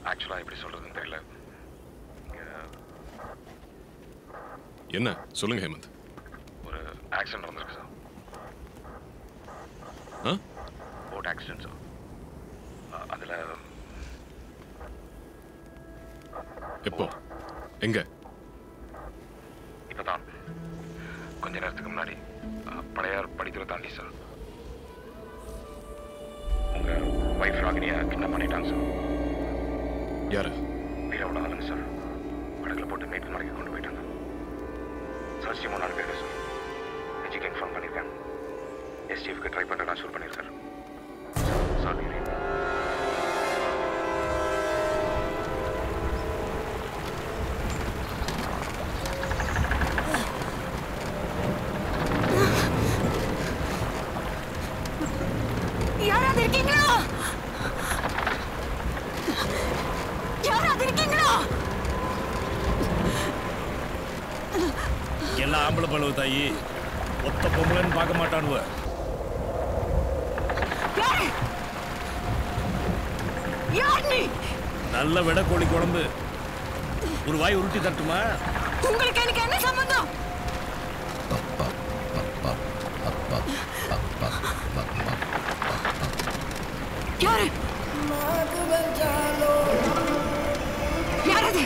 ஆக்சுவலாக எப்படி சொல்கிறதுன்னு தெரியல இங்க என்ன சொல்லுங்க ஹேமந்த் ஒரு ஆக்சிடென்ட் நடந்திருக்கு சார் ஆ போட் ஆக்சிடென்ட் சார் அதில் எப்போ எங்க இப்போ தான் கொஞ்ச நேரத்துக்கு முன்னாடி அஹ், பழையார் படித்துறை தாண்டி சார் உங்கள் ஒய்ஃப் ராகினியை கிட்னாப் பண்ணிட்டாங்க சார் யாரு வீரோட ஆளுங்க சார் படகுல போட்டு மேற்கு மலைக்கு கொண்டு போயிட்டாங்க சர்ச் டீம் நாலு பேர் சார் விஜய்க்கு இன்ஃபார்ம் பண்ணியிருக்கேன் எஸ்டிஎஃப்க்கு ட்ரை பண்ணுறதா ஷூட் பண்ணியிருக்காரு சாரி யாராவது இருக்கீங்களா யாராவது இருக்கீங்களா எல்லாம் ஆம்பளை பழுவு தாயி ஒத்த பொம்பளைன்னு பார்க்க மாட்டானுவ யாரு யார் நீ நல்ல விட கோழி குழம்பு ஒரு வாய் உருட்டி தட்டுமா உங்களுக்கு எனக்கு என்ன சம்பந்தம் யாரு யாரது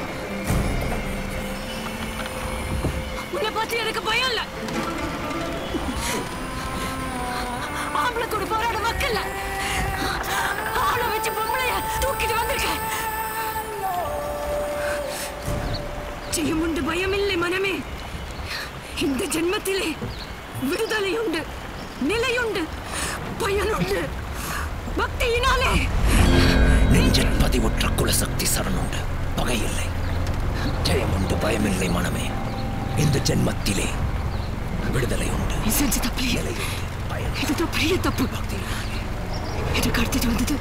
உன்னை பத்தி எனக்கு பயம் இல்ல ஆம்பளை கூட போராட மக்கள் ஆளை வச்சு பொம்பளைய தூக்கிட்டு வந்திருக்கேன் ஜெயமுண்டு பயமில்லை மனமே இந்த ஜென்மத்திலே விடுதலையுண்டு நிலையுண்டு பயனுண்டு பக்தியினாலே நெஞ்சில் பதிவுற்ற குலசக்தி சரணுண்டு பகையில்லை ஜெயமுண்டு பயமில்லை மனமே இந்த ஜென்மத்திலே விடுதலை உண்டு நீ செஞ்ச தப்பு நிலையுண்டு பயன் இதுதான் பெரிய தப்பு பக்தியினாலே எனக்கு அடுத்தது வந்தது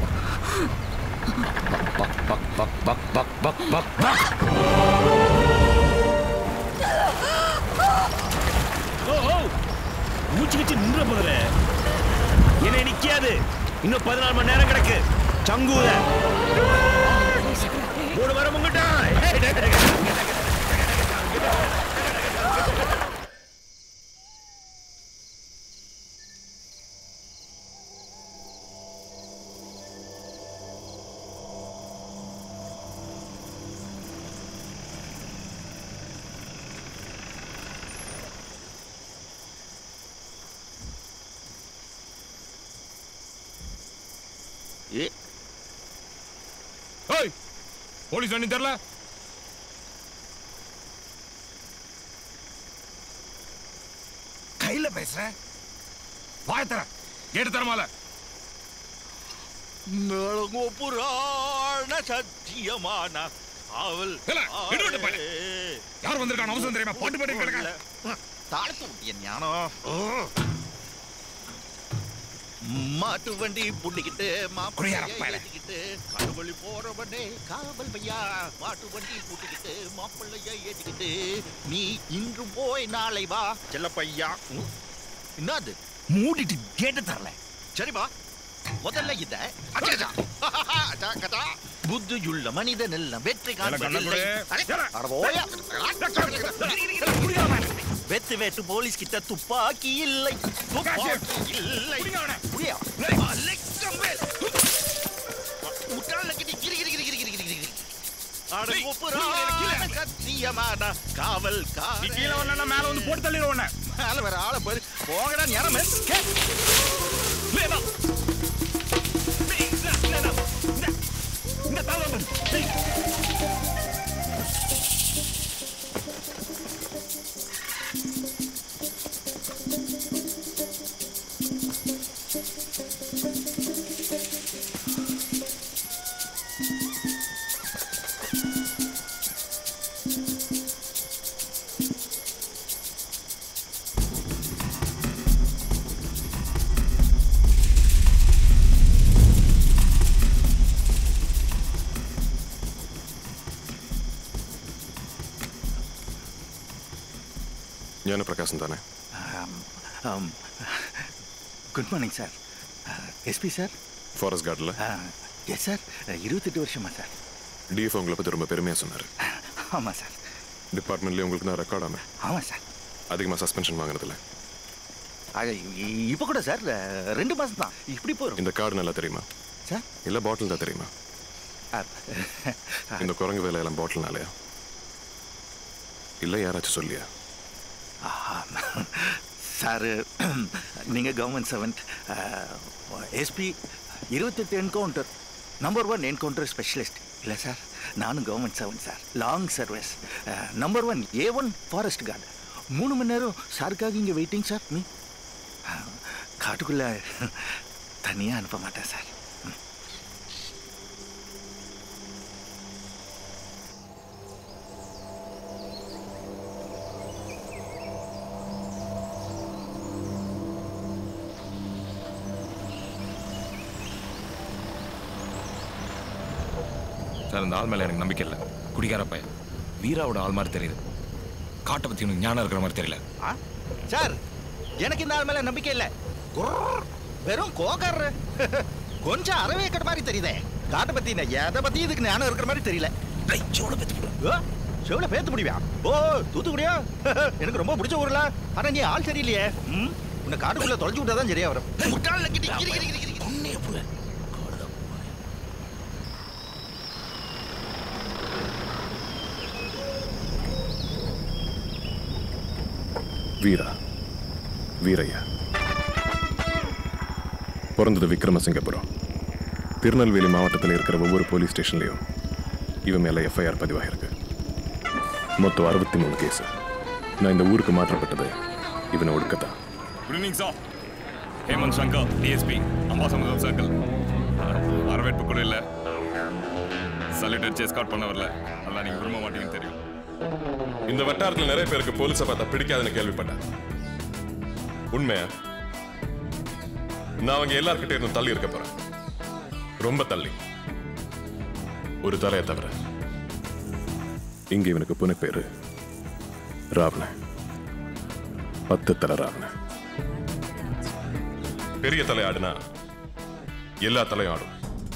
பக் பக் பக் பக் பக் பக் பக் பக் ஓ ஓ மூச்சு வச்சு நின்ற போதுல என்னை நிக்காது இன்னும் பதினாலு மணி நேரம் கிடக்கு சங்கூத மூணு வர முங்கிட்டா ஏய் போலீஸ் அண்ணி தெரியல கையில பேசுற வாய தர கேட்டு தரமால நலங்கோ புராண சத்தியமான அவள் இல்ல, விடு, விடு, பாரு. யார் வந்திருக்கான் அவசரம் தெரியுமா பாட்டு பாட்டு கிடக்க தாழ்த்து என் ஞானம் மாட்டு வண்டி புள்ளிக்கிட்டு குடியார மாப்பிள்ளைய பயலே. ஏத்திக்கிட்டு கடவுளி போறவனே காவல் பையா மாட்டு வண்டி பூட்டிக்கிட்டு மாப்பிள்ளைய ஏத்திக்கிட்டு நீ இன்று போய் நாளை வா செல்ல பையா ம். என்னது மூடிட்டு கேட்டு தரல சரிப்பா முதல்ல இத அச்சச்சா. அச்சா, கச்சா. புத்தியுள்ள மனிதன் எல்லாம் வெற்றி காண்பதில்லை அடே, அட போயா. வெத்து வெத்து போலீஸ் கிட்ட துப்பாக்கி இல்லை துப்பாக்கி இல்லை புரியா? அலெக்சம்பேல். முட்டாள்ல கிட்ட கிரி கிரி கிரி கிரி கிரி கிரி கிரி கிரி. அட ஒப்புரான கத்தியமான காவல் நீ கீழே வரலன்னா மேல வந்து போட்டு தள்ளிடுவோம் உன்னை. மேல வேற ஆளை போய் போகடா நேரம் ஞானப்பிரகாசம் தானே good morning sir SP sir forest கார்டில் எஸ் சார் இருபத்தெட்டு வருஷமா சார் டிஎஃப் உங்களை பற்றி ரொம்ப பெருமையாக சொன்னார் ஆமாம் சார் டிபார்ட்மெண்ட்லேயே உங்களுக்கு தான் ரெக்கார்ட் ஆமே ஆமாம் சார் அதிகமாக சஸ்பென்ஷன் வாங்கினதில்ல இப்போ கூட சார் அஹ், ரெண்டு மாதம் தான் இப்படி போயிடும் இந்த கார்டு நல்லா தெரியுமா சார் இல்லை பாட்டில் தான் தெரியுமா இந்த குரங்கு வேலையெல்லாம் பாட்டில்னாலயா இல்லை யாராச்சும் சொல்லியா சார் நீங்கள் கவர்மெண்ட் சர்வெண்ட் எஸ்பி இருபத்தெட்டு encounter number one encounter specialist இல்லை சார் நானும் government servant sir long service number one A one forest guard மூணு மணி நேரம் சாருக்காக இங்கே வெயிட்டிங் சார் மீ காட்டுக்குள்ளே தனியாக அனுப்ப மாட்டேன் சார் சார் அந்த ஆள் மேலே எனக்கு நம்பிக்கை இல்லை குடிகார பையன் வீராவோட ஆள் மாதிரி தெரியுது காட்டை பற்றி எனக்கு ஞானம் இருக்கிற மாதிரி தெரியல ஆ சார் எனக்கு இந்த ஆள் மேல நம்பிக்கை இல்லை குர்ர், வெறும் கோகர் கொஞ்சம் அறவே கட்ட மாதிரி தெரியுதே காட்டை பத்தி நான் எதை பத்தி இதுக்கு ஞானம் இருக்கிற மாதிரி தெரியல செவல பேத்து முடியா ஓ தூத்துக்குடியா எனக்கு ரொம்ப பிடிச்ச ஊர்ல ஆனா நீ ஆள் சரியில்லையே ம் உன்னை காட்டுக்குள்ள தொலைச்சு விட்டாதான் சரியா வரும் முட்டாள் கிட்டி, கிரி, கிரி, கிரி, கிரி. வீரா வீரையா பிறந்தது விக்ரமசிங்கபுரம் திருநெல்வேலி மாவட்டத்தில் இருக்கிற ஒவ்வொரு போலீஸ் ஸ்டேஷன்லையும் இவன் மேலே எஃப்ஐஆர் பதிவாகிருக்கு மொத்தம் அறுபத்தி மூணு கேஸ் நான் இந்த ஊருக்கு மாற்றப்பட்டது இவனை ஒடுக்கத்தான் good evening sir Hemant Shankar DSP Ambasamudram circle வரவேற்பு கூட இல்லை சல்யூட் அடிச்சு எஸ்கார்ட் பண்ண வரல அதெல்லாம் நீங்கள் விரும்ப மாட்டீங்கன்னு தெரியும் இந்த வட்டாரத்தில் நிறைய பேருக்கு போலீஸை பார்த்தா பிடிக்காதுன்னு கேள்விப்பட்டேன் உண்மையா நான் அவங்க எல்லார்கிட்ட இருந்தும் தள்ளி இருக்க போறேன் ரொம்ப தள்ளி ஒரு தலையை தவிர இங்க இவனுக்கு புனைப்பேரு ராவண பத்து தலை ராவண பெரிய தலை ஆடுனா எல்லா தலையும் ஆடும்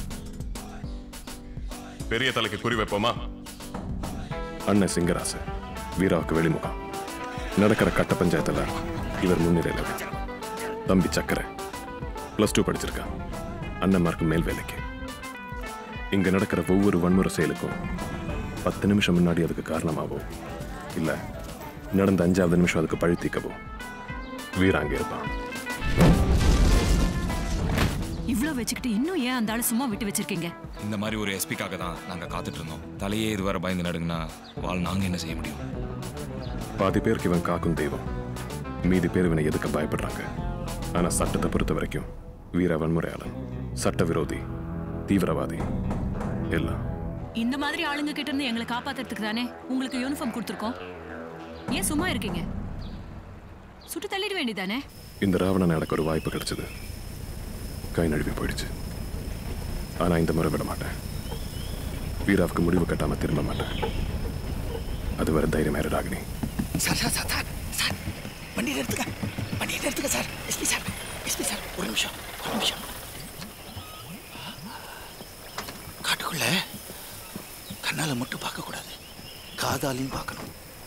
பெரிய தலைக்கு குறி வைப்போமா அண்ணன் சிங்கராசு வீராவுக்கு வெளிமுகம் நடக்கிற கட்ட பஞ்சாயத்துல இவர் முன்னிலையில் தம்பி சக்கரை ப்ளஸ் டூ படிச்சிருக்கான் அண்ணன்மார்க்கு மேல் வேலைக்கு இங்க நடக்கிற ஒவ்வொரு வன்முறை செயலுக்கும் பத்து நிமிஷம் முன்னாடி அதுக்கு காரணமாவோ இல்ல நடந்த அஞ்சாவது நிமிஷம் அதுக்கு பழி தீக்கவோ வீரா அங்கே இருப்பான் இவ்ளோ வச்சுக்கிட்டு இன்னும் ஏன் அந்த ஆளை சும்மா விட்டு வச்சிருக்கீங்க இந்த மாதிரி ஒரு எஸ்பிக்காக தான் நாங்கள் காத்துட்டு இருந்தோம் தலையே இதுவரை பயந்து நடுங்கன்னா வாழ் நாங்கள் என்ன செய்ய முடியும் பாதி பேருக்கு இவன் காக்கும் தெய்வம் மீதி பேர் இவனை எதுக்க பயப்படுறாங்க ஆனா சட்டத்தை பொறுத்த வரைக்கும் வீர வன்முறையாளன் சட்ட விரோதி தீவிரவாதி எல்லாம் இந்த மாதிரி ஆளுங்க கிட்ட இருந்து எங்களை காப்பாத்துறதுக்கு தானே உங்களுக்கு யூனிஃபார்ம் கொடுத்துருக்கோம் ஏன் சும்மா இருக்கீங்க சுட்டு தள்ளிட வேண்டியதானே இந்த ராவணன் எனக்கு ஒரு வாய்ப்பு கிடைச்சது கை நழுவி போயிடுச்சு ஆனா இந்த முறை விட மாட்டேன் வீராவுக்கு முடிவு கட்டாம திரும்ப மாட்டேன் அது வரை தைரியம் ஏறு Ragini sir sir sir sir sir வண்டியை எடுத்துக்க வண்டியை எடுத்துக்க sir SP sir SP sir ஒரு நிமிஷம் ஒரு நிமிஷம் காட்டுக்குள்ள கண்ணால மட்டும் பார்க்க கூடாது காதாலையும் பார்க்கணும்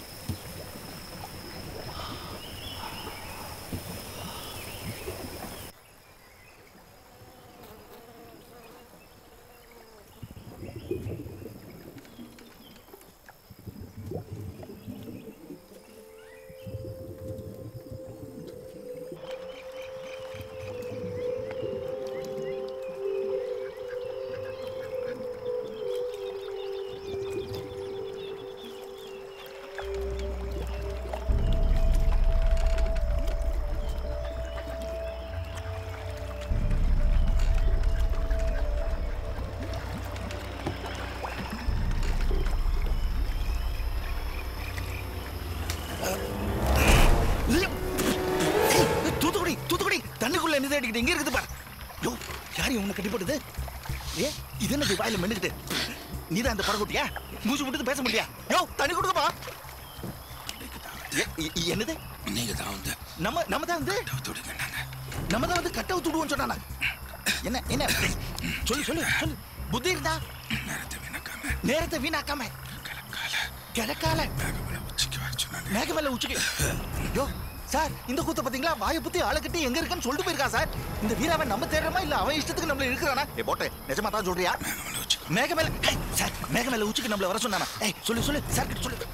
தூத்துக்குடி தூத்துக்குடி தண்ணிக்குள்ள என்ன தேடிக்கிட்டு எங்க இருக்குது பாரு யோ யார் உன்னை கட்டிப்பட்டது ஏ இது என்ன வாயில மென்னுக்கிட்டு நீதான் அந்த பறகுட்டியா மூச்சு விட்டு பேச முடியா யோ தண்ணி கொடுக்கப்பா ஏ, இ- இ- என்னது நீங்க தான் வந்து நம்ம நம்ம தான் வந்து துடுங்க நாங்க நம்ம தான் வந்து கட்ட துடுவோம் சொன்னானா என்ன என்ன சொல்லு சொல்லு சொல்லு புத்தி இருந்தா நேரத்தை வீணாக்காம கிழக்கால மேகமேல உச்சிக்கு யோ சார் இந்த கூத்த பாத்தீங்களா வாயை புத்தி ஆளை கட்டி எங்க இருக்குன்னு சொல்லிட்டு போயிருக்கா சார் இந்த வீராவன் நம்ம தேடுறோமா இல்ல அவன் இஷ்டத்துக்கு நம்மள இருக்கிறானா ஏ போட்டு நிஜமா தான் சொல்றியா மேகமேல ஏய், சார் மேகமேல உச்சிக்கு நம்மள வர சொன்னானா ஏய் சொல்லு சொல்லு சார் கிட்ட சொல்லு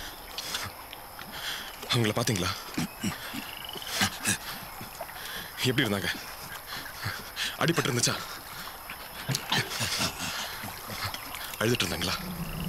அவங்கள பாத்தீங்களா எப்படி இருந்தாங்க அடிபட்டு இருந்துச்சா அழுதுட்டு இருந்தாங்களா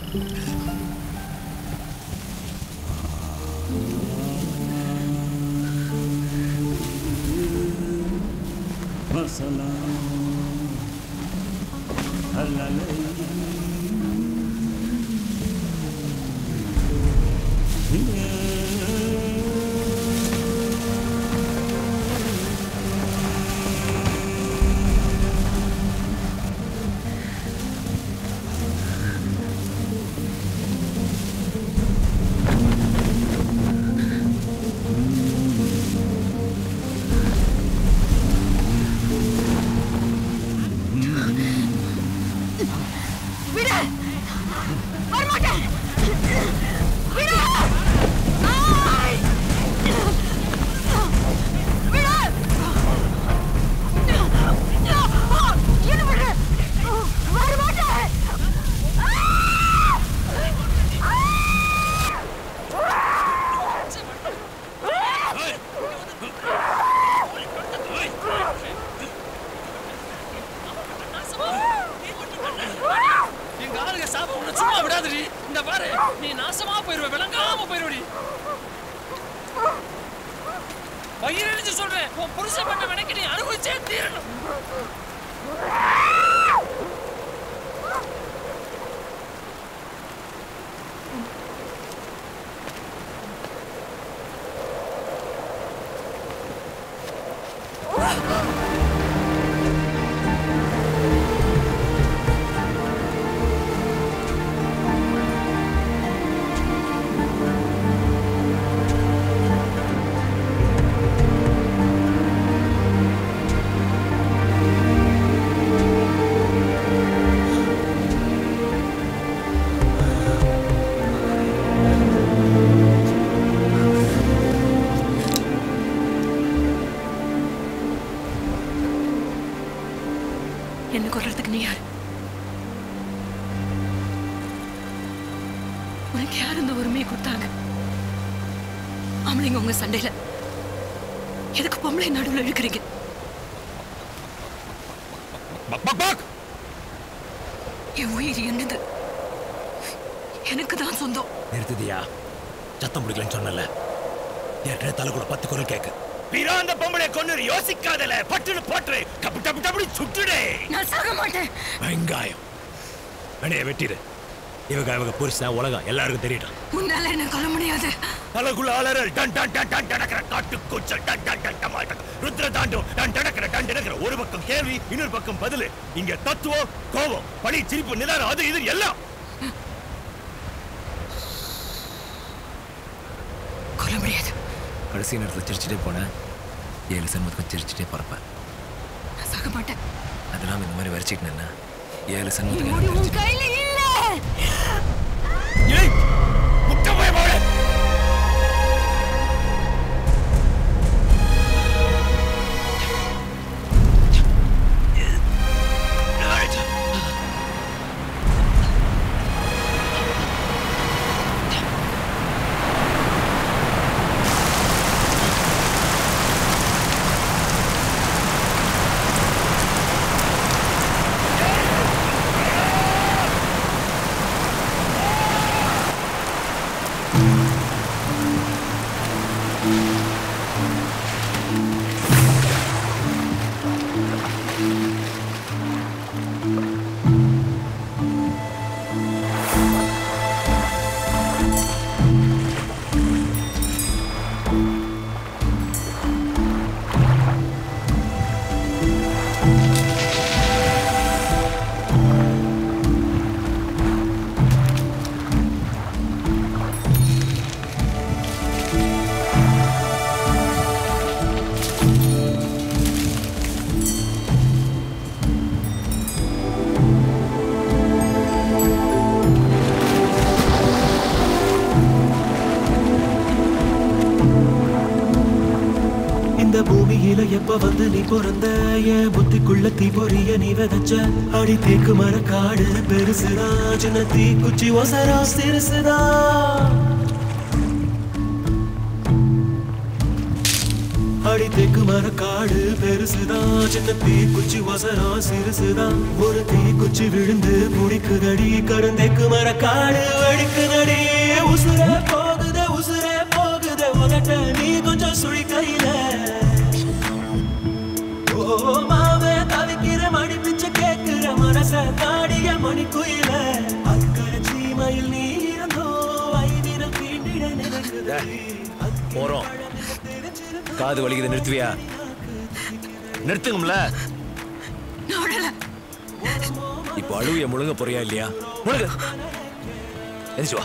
விடு வரமாட்டேன் விடு ஆய்! விடு என்ன விடு வரமாட்டேன் எங்க ஆளுங்க சாப்பிட சும்மா விடாதடி இந்த பாரு நீ நாசமா போயிருவ விளங்காம போயிருவடி வயிறடிச்சு சொல்றேன் உன் புருஷன் பண்ண வினைக்கு நீ அனுபவிச்சே தீரணும் என்ன கொல்றதுக்கு நீ யார் உனக்கு யார் இந்த உரிமையை கொடுத்தாங்க ஆம்பளைங்க உங்க சண்டையில எதுக்கு பொம்பளை நடுவுல இழுக்கிறீங்க என் உயிர் என்னது எனக்கு தான் சொந்தம் நிறுத்துதியா சத்தம் பிடிக்கலன்னு சொன்னல ஏற்கனவே தலைக்குள்ள பத்து குரல் கேக்கு பிராந்த பொம்பளை கொண்டு யோசிக்காதல பட்டுன்னு போட்டுரு கப்பு டப்பு டப்பு சுட்டுடே நான் சாக மாட்டேன் வெங்காயம் வேணைய வெட்டிடு இவங்க இவங்க புருஷன் உலகம் எல்லாருக்கும் தெரியட்டும் முன்னால என்ன கொல்ல முடியாது பலகுல அலறல் டன் டன் டன் டன் டனக்கிற காட்டு கூச்சல் டன் டன் டன் டமாட்டம் ருத்ர தாண்டும் டன் டனக்கிற டன் டனக்கிற ஒரு பக்கம் கேள்வி இன்னொரு பக்கம் பதில் இங்க தத்துவம் கோபம் பழி சிரிப்பு நிதானம் அது இது எல்லாம் கொல்ல முடியாது கடைசி நேரத்தில் சிரிச்சுட்டே போனேன் ஏழு சண்முகத்துக்கும் சிரிச்சுட்டே பறப்பேன் நான் சாக மாட்டேன் அதெல்லாம் இந்த மாதிரி வரைச்சிட்டு நின்னா ஏழு என் சண்முகத்துக்கு முடி உன் கையில இல்ல ஏய் முட்டை போய் போடு பிறந்த என் புத்திக்குள்ள தீ பொறிய நீ விதைச்ச அடி தேக்கு மர காடு பெருசுதா சின்ன தீ குச்சி ஒசரா சிறுசுதா அடி தேக்கு மர காடு பெருசுதா சின்ன தீ குச்சி ஒசரா சிறுசுதா ஒரு தீ குச்சி விழுந்து முடிக்குதடி கருந்தேக்கு மர காடு வெடிக்குதடி உசுர போகுத உசுர போகுத உதட்ட நீ கொஞ்சம் சுழி கையில ஓ மாவே தவிக்கிற மணி பிச்சை கேட்கிற மனச தாடிய மணி குயில அக்கறை சீமையில் நீ இருந்தோ வைவிரம் தீண்டிட நினைக்குது போறோம் காது வலிக்குது நிறுத்துவியா நிறுத்துங்கம்ல இப்போ அழுவிய முழுங்க போறியா இல்லையா முழுங்க எந்திரிச்சு வா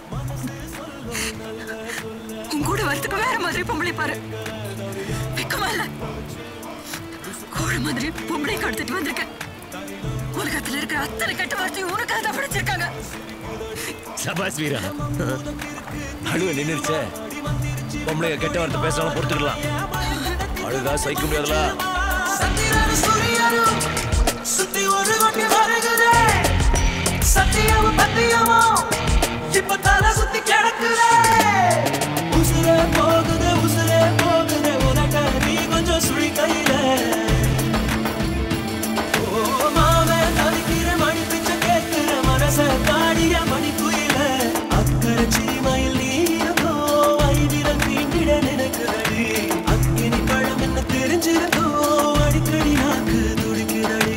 உன் கூட வரதுக்கு வேற மாதிரி பொம்பளை பாரு வெக்கமா இல்ல கோழ மாதிரி பொம்பளை கடத்திட்டு வந்திருக்கேன் உலகத்துல இருக்கிற அத்தனை கெட்ட வார்த்தையும் உனக்காக தான் படிச்சிருக்காங்க சபாஸ் வீரா அழுவ நின்னுருச்சே பொம்பளைங்க கெட்ட வார்த்தை பேசாம பொறுத்துக்கலாம் அழுதா சகிக்க முடியாதுல சத்திரம் சூரியனும் சுத்தி ஒரு கொண்டு வருகுதே சத்தியமும் பத்தியமும் இப்ப தலை சுத்தி கிடக்குதே உசுரே போகுதே உசுரே போகுதே உனக்க நீ கொஞ்சம் சுழி கையில ஓ மாவே தவிக்கிற மணி பிச்சை கேட்கிற மனச தாடிய மணி குயில அக்கறை சீமையில் நீ இருந்தோ ஐவிரம் தீண்டிட நினைக்குதடி அக்கினி பழம் என்ன தெரிஞ்சிருந்தோ அடிக்கடி நாக்கு துடிக்குதடி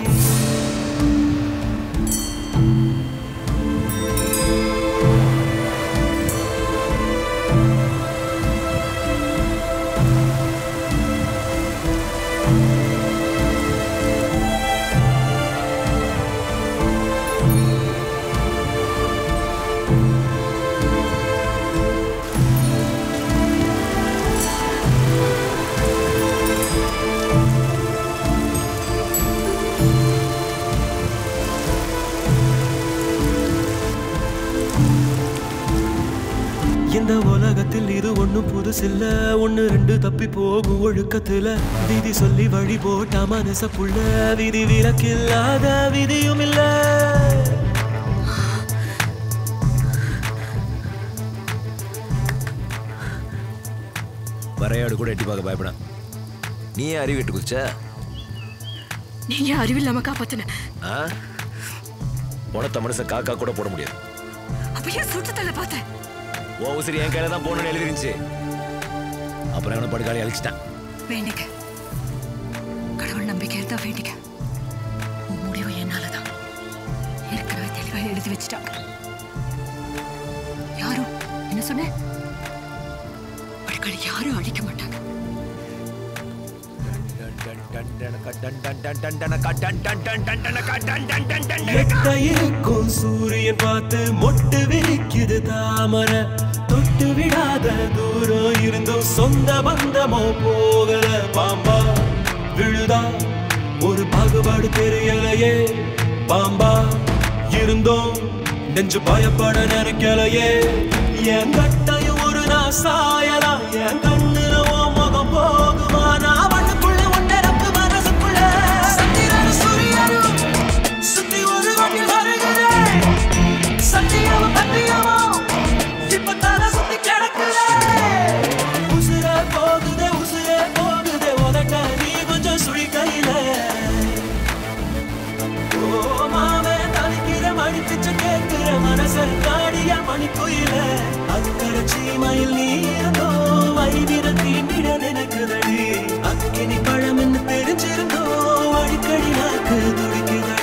இந்த உலகத்தில் இது ஒண்ணும் புதுசில்ல ஒண்ணு ரெண்டு தப்பி போகும் ஒழுக்கத்துல விதி சொல்லி வழி போட்டா மனச புள்ள விதி விலக்கில்லாத விதியும் இல்ல வரையாடு கூட எட்டி பார்க்க பயப்பட நீ ஏன் அறிவிட்டு குச்ச நீங்க அறிவில்லாம காப்பாத்தின ஆ உனத்த மனுஷன் காக்கா கூட போட முடியாது அப்ப ஏன் சுத்தத்தல பார்த்தேன் உன் உசிரி என் கையில தான் போகணும்னு எழுதிருந்துச்சு அப்புறம் அவனை படுக்காளி அழிச்சிட்டான் வேண்டிக்க கடவுள் நம்பிக்கை இருந்தா வேண்டிக்க உன் முடிவு என்னாலதான் ஏற்கனவே தெளிவா எழுதி வச்சுட்டாங்க யாரும் என்ன சொன்ன படுக்காளி யாரும் அழிக்க மாட்டாங்க எட்ட இருக்கும் சூரியன் பார்த்து மொட்டு விரிக்குது தாமரை தொட்டு விடாத தூரம் இருந்தும் சொந்த பந்தமோ போகல பாம்பா விழுதா ஒரு பாகுபாடு தெரியலையே பாம்பா இருந்தோம் நெஞ்சு பயப்பட நினைக்கலையே என் கட்டையும் ஒரு நான் சாயலாம் என் கண்ணுல உன் முகம் போகுமா நான் மண்ணுக்குள்ள ஒன்றரப்பு மனசுக்குள்ள சந்திரனும் சூரியனும் சுத்தி ஒரு வண்டி வருகிறே சத்தியமும் பத்தியமும் இப்ப தலை சுத்தி கிடக்குதே உசுரே போகுதே உசுரே போகுதே உதட்ட நீ கொஞ்சம் சுழி கையில ஓ மாவே தவிக்கிற மணி பிச்சை கேட்கிற மனச தாடிய மணி குயில அக்கறை சீமையில் நீ இருந்தோ வைவிர தீண்டிட நினைக்குதடி அக்கினி பழம் என்ன தெரிஞ்சிருந்தோ அடிக்கடி நாக்கு துடிக்குதடி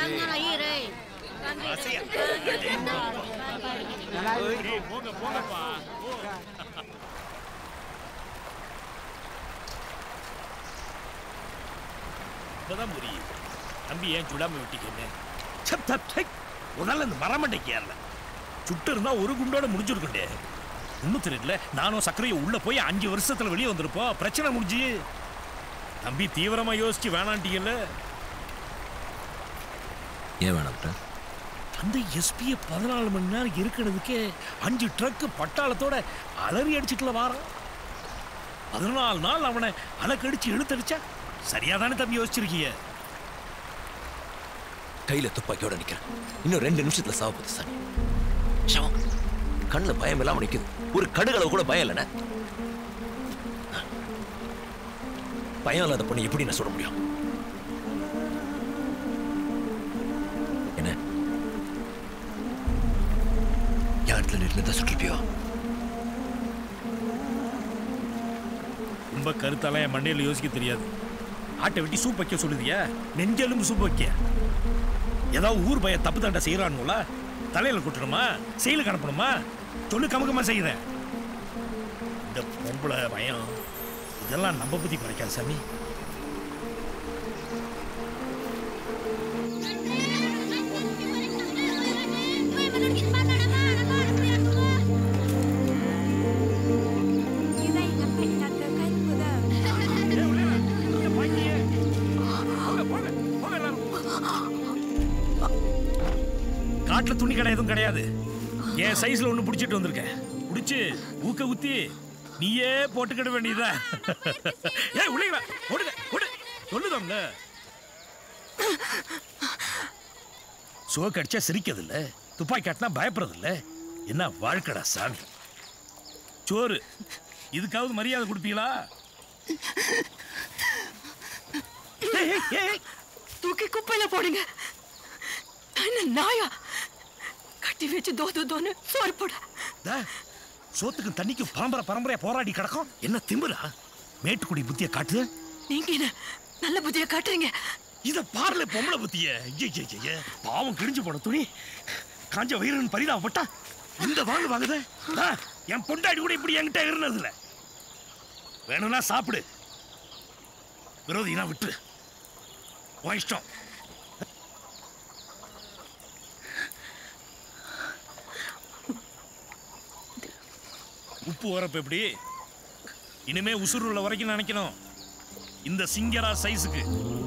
போங்க போங்கப்பா இப்பதான் புரியுது தம்பி ஏன் சுடாம விட்டீங்கன்னு சப் தப் சை ஒரு நாள் அந்த மரமண்டைக்கு ஏறல சுட்டு இருந்தா ஒரு குண்டோட முடிஞ்சிருக்கண்டே ஒன்றும் தெரியல நானும் சர்க்கரையை உள்ள போய் அஞ்சு வருஷத்துல வெளியே வந்திருப்போம் பிரச்சனை முடிஞ்சு தம்பி தீவிரமா யோசிச்சு வேணான்ட்டீங்கல்ல ஏன் வேணாம் அந்த எஸ்பிய பதினாலு மணி நேரம் இருக்கிறதுக்கே அஞ்சு ட்ரக்கு பட்டாளத்தோட அலறி அடிச்சுட்டுல வாரான் பதினாலு நாள் அவனை அலக்கடிச்சு இழுத்தடிச்சா சரியா தானே தம்பி யோசிச்சிருக்கீங்க கையில துப்பாக்கியோட நிக்கிறேன் இன்னும் ரெண்டு நிமிஷத்துல சாவ போகுது சாமி சவம் கண்ணுல பயம் இல்லாம நிக்குது ஒரு கடுகளவு கூட பயம் இல்லைண்ணே பயம் இல்லாத பொண்ணு எப்படி நான் சொல்ல முடியும் என்ன என் இடத்துல நின்று தான் சுட்டிருப்பியோ ரொம்ப கருத்தாலாம் என் மண்டையில் யோசிக்க தெரியாது ஆட்டை வெட்டி சூப் வைக்க சொல்லுதியா நெஞ்செலும்பு சூப் வைக்க ஏதாவது ஊர் பையன் தப்பு தண்டை செய்யறானுல தலையில கொட்டணுமா செயலுக்கு அனுப்பணுமா சொல்லு கமக்கமா செய்யறேன் இந்த பொம்பளை பயம் இதெல்லாம் நம்ம பத்தி குறைக்காது சாமி காட்டுல துணி கடை எதுவும் கிடையாது என் சைஸ்ல ஒண்ணு புடிச்சிட்டு வந்திருக்கேன் புடிச்சு ஊக்க ஊத்தி நீயே போட்டுக்கிட வேண்டியதா ஏய் உள்ளீங்களா ஓடுங்க ஓடு சொல்லுதாம்ல சோக்கு அடிச்சா சிரிக்கிறது இல்ல துப்பாக்கி காட்டினா பயப்படுறது இல்ல என்ன வாழ்க்கடா சாமி சோறு இதுக்காவது மரியாதை கொடுப்பீங்களா ஏய், ஏய், ஏய், தூக்கி குப்பையில போடுங்க நான் என்ன நாயா கட்டி வச்சு தோ தோ தோன்னு சோறு போட டா, சோத்துக்கும் தண்ணிக்கும் பரம்பரை பரம்பரையா போராடி கிடக்கும் என்ன திமிரா மேட்டுக்குடி புத்திய காட்டு நீங்க என்ன நல்ல புத்தியா காட்டுறீங்க இத பார்ல பொம்பளை புத்திய ஐயே, ஐயே, ஐயே. பாவம் கிழிஞ்சு போன துணி காஞ்ச வயிறுன்னு பரிதாபப்பட்டா இந்த வாங்க வாங்குத ஆ, என் பொண்டாடி கூட இப்படி என்கிட்ட இருந்தது இல்ல வேணும்னா சாப்பிடு விரோதினா விட்டு உன் இஷ்டம் உப்பு வரப்பு எப்படி இனிமே உசுறு உள்ள வரைக்கும் நினைக்கணும் இந்த சிங்கரா சைஸுக்கு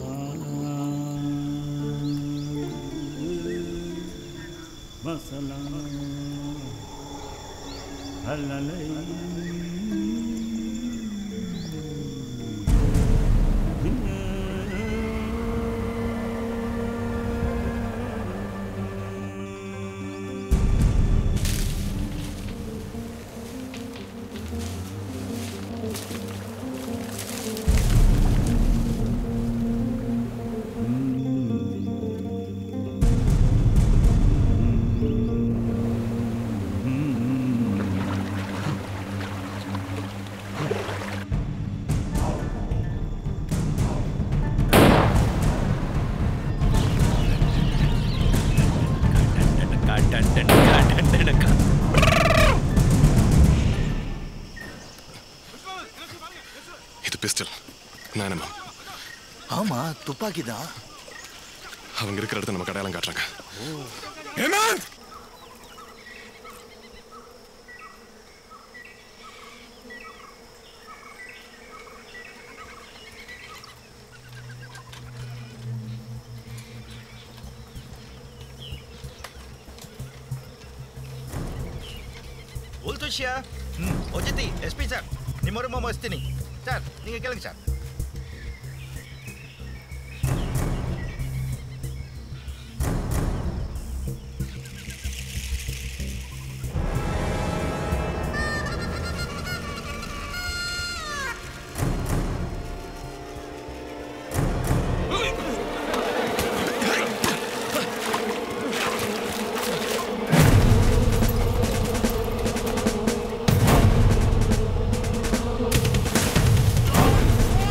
இது பிஸ்டல் நானே ஆமா துப்பாக்கி தான் அவங்க இருக்கிற இடத்த நம்ம கடையாளம் காட்டுறாங்க உல்துஷியா ம் ஒஜித்தி எஸ்பி சார் நிம்மருமா மஸ்தினி சார் நீங்க கேளுங்க சார் ஆ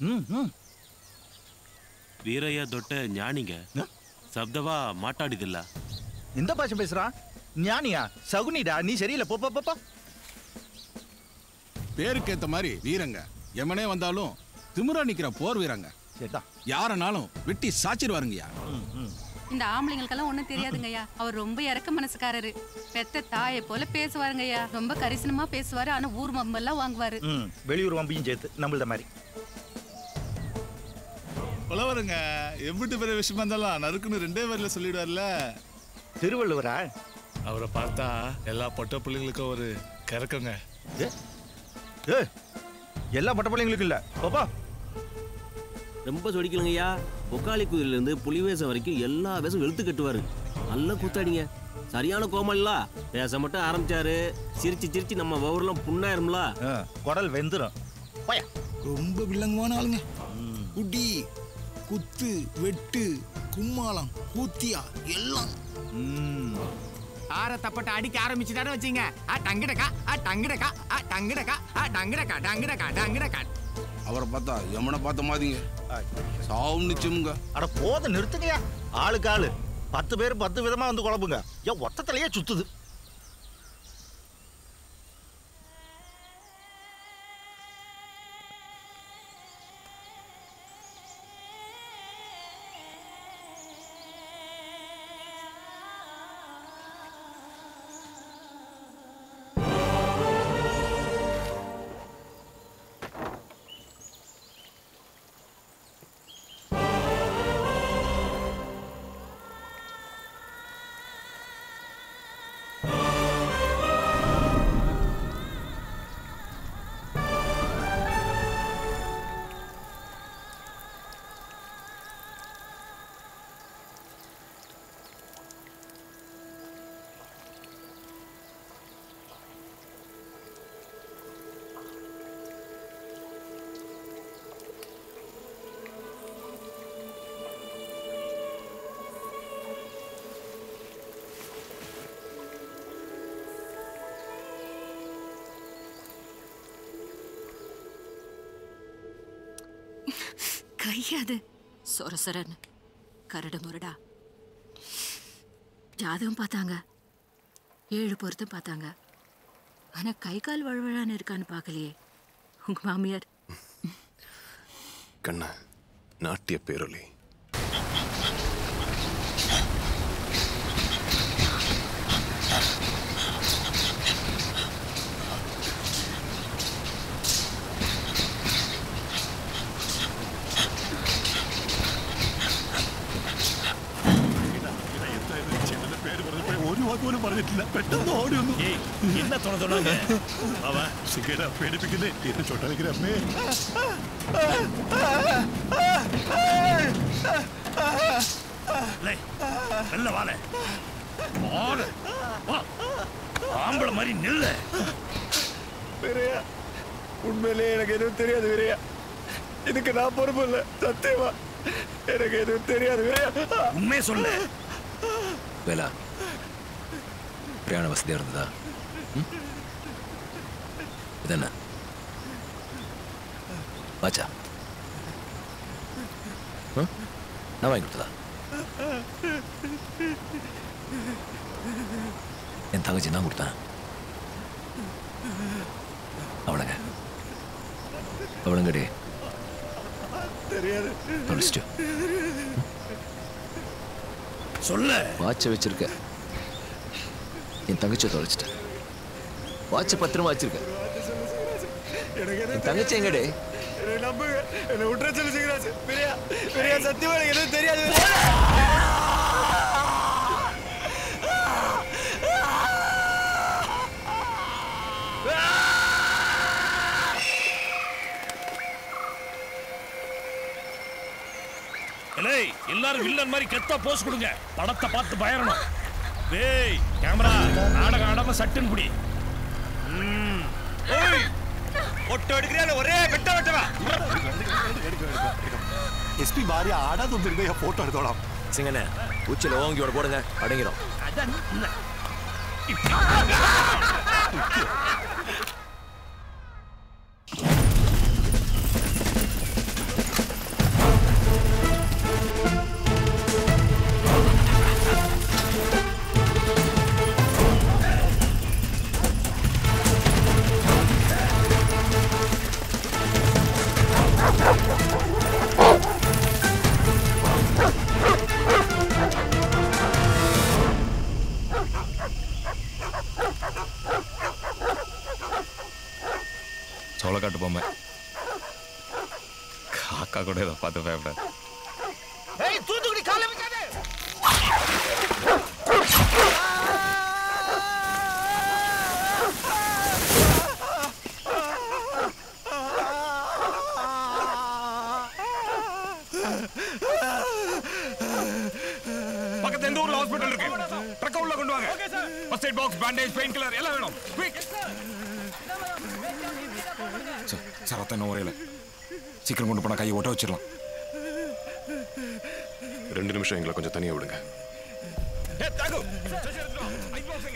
ವೀರಯ್ಯ ದೊಡ್ಡ ಜ್ಞಾನಿಗ சப்தவா மாட்டாடிதில்ல எந்த பாஷை பேசுறான் ஞானியா சகுனிடா நீ சரியில்லை போ போ, போ போ பேருக்கு ஏத்த மாதிரி வீரங்க எமனே வந்தாலும் திமிரா நிக்கிற போர் வீரங்க யாரனாலும் வெட்டி சாச்சிருவாருங்கய்யா இந்த ஆம்பளைங்களுக்கெல்லாம் ஒண்ணும் தெரியாதுங்கய்யா அவர் ரொம்ப இறக்க மனசுக்காரரு பெத்த தாயை போல பேசுவாருங்கய்யா ரொம்ப கரிசனமா பேசுவாரு ஆனா ஊர் மம்பெல்லாம் வாங்குவாரு ம் வெளியூர் வம்பியும் சேர்த்து நம்மளத மாதிரி புலவருங்க எம்பிட்டு பெரிய விஷயமா இருந்தாலும் நறுக்குன்னு ரெண்டே பேர்ல சொல்லிடுவார்ல திருவள்ளுவரா அவரை பார்த்தா எல்லா பொட்ட பிள்ளைங்களுக்கும் ஒரு கிறக்குங்க ஏ எல்லா பட்ட பிள்ளைங்களுக்கும் இல்ல பாப்பா ரொம்ப சொடிக்கலங்கய்யா பொக்காளி குதிரிலேருந்து புலிவேசம் வரைக்கும் எல்லா வேஷம் வெளுத்து கட்டுவாரு நல்லா கூத்தாடிங்க சரியான கோமல்லா பேச மட்டும் ஆரம்பிச்சாரு சிரிச்சு சிரிச்சு நம்ம வவுரெல்லாம் புண்ணாயிரும்ல குடல் வெந்துரும் ரொம்ப வில்லங்கமான ஆளுங்க குடி குத்து வெட்டு கும்மாளம் கூத்தியா எல்லாம் ஆற தப்பட்ட அடிக்க ஆரம்பிச்சுட்டாரு வச்சுங்க ஆ டங்கிடக்கா ஆ டங்கிடக்கா ஆ டங்கிடக்கா ஆ டங்கிடக்கா டங்கிடக்கா டங்கிடக்கா அவரை பார்த்தா எமனை பார்த்த மாதிரிங்க சாவும் நிச்சயமுங்க அட போத நிறுத்துங்கயா ஆளுக்கு ஆளு பத்து பேர் பத்து விதமா வந்து குழம்புங்க ஏன் ஒத்தத்திலேயே சுத்துது கையாது சொர சொரன்னு கரடு முரடா ஜாதகம் பார்த்தாங்க ஏழு பொருத்தம் பார்த்தாங்க ஆனா கை கால் வழுவழான்னு இருக்கான்னு பார்க்கலையே உங்க மாமியார் கண்ணா நாட்டிய பேரொலி ഒരു വാക്ക് പോലും പറഞ്ഞിട്ടില്ല പെട്ടെന്ന് ഓടി വന്നു என்ன തോണ തോന്നാங்க അവൻ സിഗര പേടിപ്പിക്കുന്നേ എന്നെ ചൊട്ടാലിക്കര അമ്മേ நல்ல வாழ வாழ வா ஆம்பளை மாதிரி நில்லு வீரையா உண்மையிலே எனக்கு எதுவும் தெரியாது வீரையா இதுக்கு நான் பொறுப்பு இல்லை சத்தியமா எனக்கு எதுவும் தெரியாது வீரையா உண்மையை சொல்லு வேலா பிரயாண வசதியா இருந்ததா ம்? இது என்ன வாச்சா ம்? நான் வாங்கி கொடுத்ததா என் தங்கச்சி நான் கொடுத்தேன் அவளுங்க அவளுங்கடி தெரியாது தொலைச்சிட்டு சொல்ல வாட்சை வச்சிருக்க என் தங்கச்சியை தொலைச்சிட்டேன் வாட்சை பத்திரமா வச்சிருக்க எனக்கு என் தங்கச்சி எங்கடி என்னை நம்புங்க என்னை விட்டுற சொல்லி சிங்கராஜ் பிரியா பிரியா சத்தியமா எனக்கு எதுவும் தெரியாது இல்லை எல்லாரும் வில்லன் மாதிரி கெத்தா போஸ் கொடுங்க படத்தை பார்த்து பயரணும் டேய் கேமரா நாடகம் ஆடாம சட்டுன்னு புடி ம். ஏய், ஒட்டு எடுக்கிறியா ஒரே வெட்ட வெட்டவா எஸ்பி பாரி ஆடாது வந்துருங்க போட்டோ எடுத்தோலாம் சிங்கண்ணே உச்சில ஓங்கியோட போடுங்க அடங்கிடும் அதான் இல்ல. அக்கா கூட இதை பார்த்து பயப்படாது ஏய் தூத்துக்குடி காலை வைக்காதே பக்கத்துல எந்த ஊர்ல ஹாஸ்பிடல் இருக்கு ட்ரக்க உள்ள கொண்டு வாங்க first aid box bandage pain killer எல்லாம் வேணும் குயிக் சார் சார் ரத்தம் இன்னும் உரையில சீக்கிரம் கொண்டு போனா கையை ஒட்ட வச்சிடலாம் ரெண்டு நிமிஷம் எங்களை கொஞ்சம் தனியா விடுங்க ஏ தாகு ஐ பாக்ஸுங்க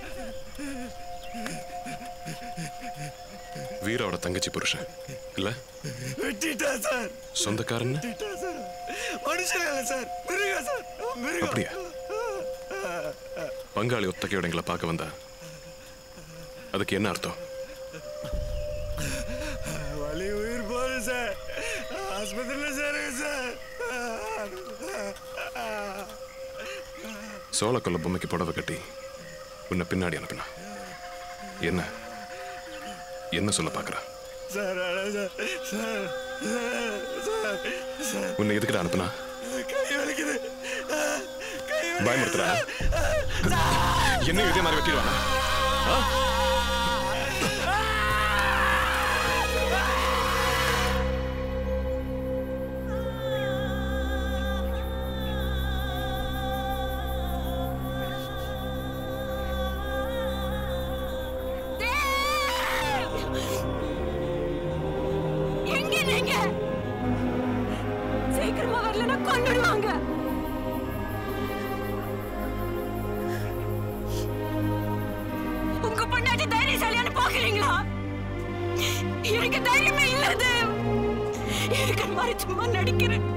வீராவோட தங்கச்சி புருஷன் இல்ல வெட்டிட்டா சார் சொந்தக்காரன்னு வெட்டிட்டா சார் மனுஷன் இல்ல சார் மிருகம் சார் மிருகம் அப்படியா பங்காளி ஒத்தகையோட எங்களை பார்க்க வந்தா அதுக்கு என்ன அர்த்தம் வலி உயிர் போகுது சார் ஆஸ்பத்திரியில் சேருங்க சார் சோளக்கொல்ல பொம்மைக்கு புடவை கட்டி உன்னை பின்னாடி அனுப்புனா என்ன என்ன சொல்ல பார்க்கறா சார் அழ சார் சார் சார் சார் உன்னை எதுக்கிட்ட அனுப்புனா கை வலிக்குது கை வலிக்குது பயமுறுத்துறா என்ன இதே மாதிரி வெட்டிடுவானா ஆ? எங்க நீங்க சீக்கிரமா வரலன்னா கொண்டுடுவாங்க உங்க பொண்டாட்டி தைரியசாலியான்னு பாக்குறீங்களா எனக்கு தைரியமே இல்லது இருக்கிற மாதிரி சும்மா நடிக்கிறேன்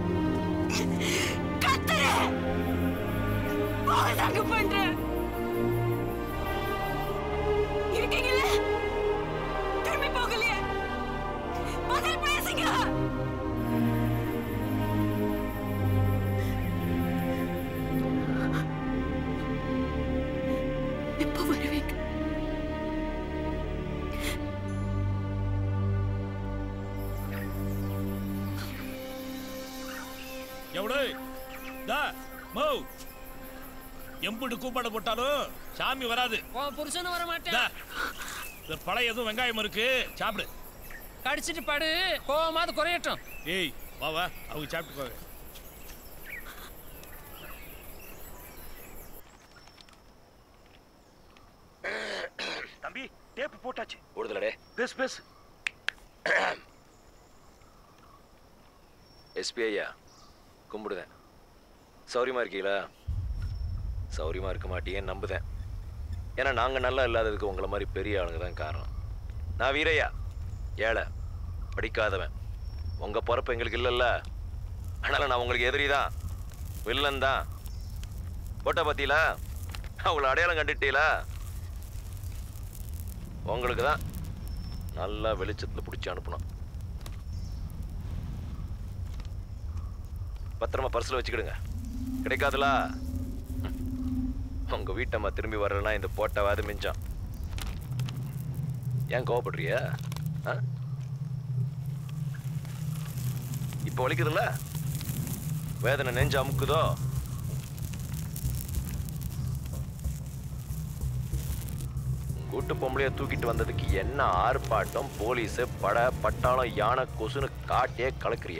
கத்துறேன் போதாங்க பண்றேன் இருக்கீங்களே திரும்பி போகலையே பதில் பேசுங்க எப்போ வருவீங்க எவ்வளோ தா மோ எம்புட்டு கூப்பாடு போட்டாலும் சாமி வராது உன் புருஷனும் வர மாட்டேன் தா, இந்த பழைய எதுவும் வெங்காயம் இருக்கு சாப்பிடு கடிச்சிட்டு படு கோவமாவது குறையட்டும் ஏய் வா வா அவங்க சாப்பிட்டு போங்க தம்பி டேப் போட்டாச்சு ஓடுதலடே பேசு பேசு எஸ்பி ஐயா கும்பிடுதேன் சௌரியமா இருக்கீங்களா சௌரியமா இருக்க மாட்டீங்கன்னு நம்புதேன் ஏன்னா நாங்க நல்லா இல்லாததுக்கு உங்களை மாதிரி பெரிய ஆளுங்க தான் காரணம் நான் வீரையா ஏழை படிக்காதவன் உங்க பொறுப்பு எங்களுக்கு இல்லைல்ல அதனால நான் உங்களுக்கு எதிரி தான் வில்லன் தான் போட்டா பார்த்தீங்களா அவங்கள அடையாளம் கண்டுட்டீங்களா உங்களுக்கு தான் நல்லா வெளிச்சத்தில் பிடிச்சி அனுப்பணும் பத்திரமா பர்ஸில் வச்சுக்கிடுங்க கிடைக்காதுல உங்க வீட்டம்மா திரும்பி வரலன்னா இந்த போட்டாவாது மிஞ்சம் ஏன் கோவப்படுறியா ஆ? இப்போ வலிக்குதுல்ல வேதனை நெஞ்சு அமுக்குதோ கூட்டு பொம்பளைய தூக்கிட்டு வந்ததுக்கு என்ன ஆர்ப்பாட்டம் போலீஸ் பட பட்டாளம் யானை கொசுன்னு காட்டியே கலக்குறிய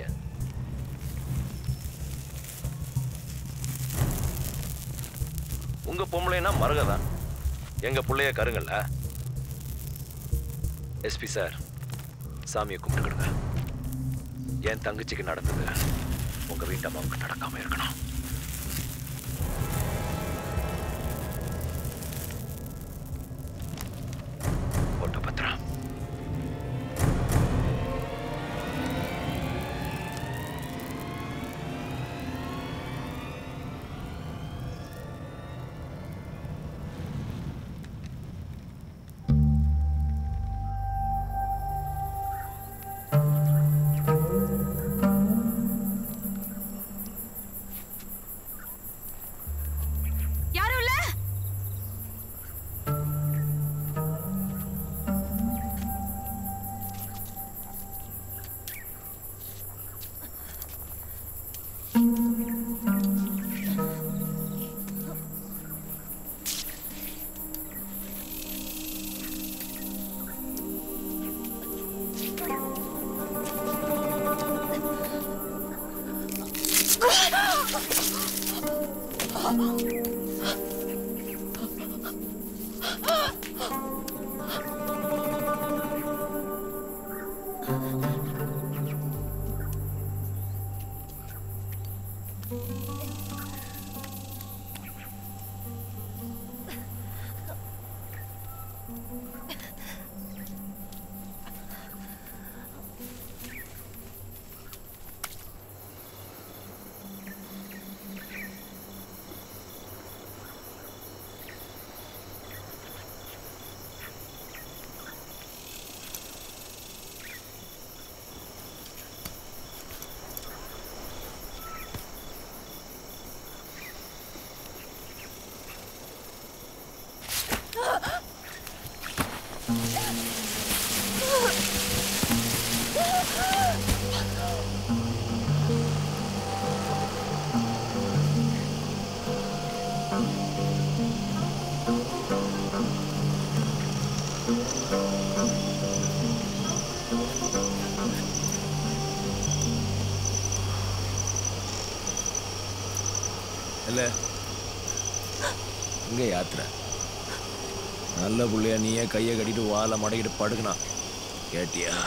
உங்க பொம்பளைனா மருகதான் எங்க பிள்ளைய கருங்கல்ல எஸ்பி சார் சாமியை கும்பிட்டுக்கிடுங்க என் தங்கச்சிக்கு நடந்தது உங்க வீட்டம்மாவுக்கு நடக்காம இருக்கணும் ஒட்டு பத்திரம் இல்ல இங்க யாத்திரை நல்ல புள்ளையா நீயே கையை கட்டிட்டு வாழை மடக்கிட்டு படுக்கணா கேட்டியா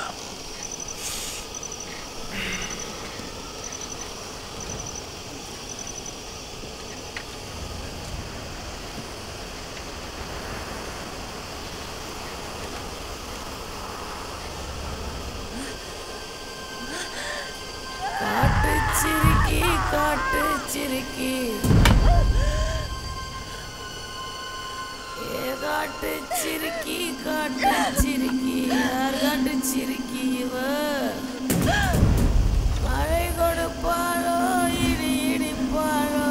காட்டு சிரிக்கி காட்டு சிரிக்கி ஏ காட்டு சிரிக்கி காட்டு சிரிக்கி யார் காட்டு சிரிக்கி இவ மழை கொடுப்பாளோ இடி இடிப்பாளோ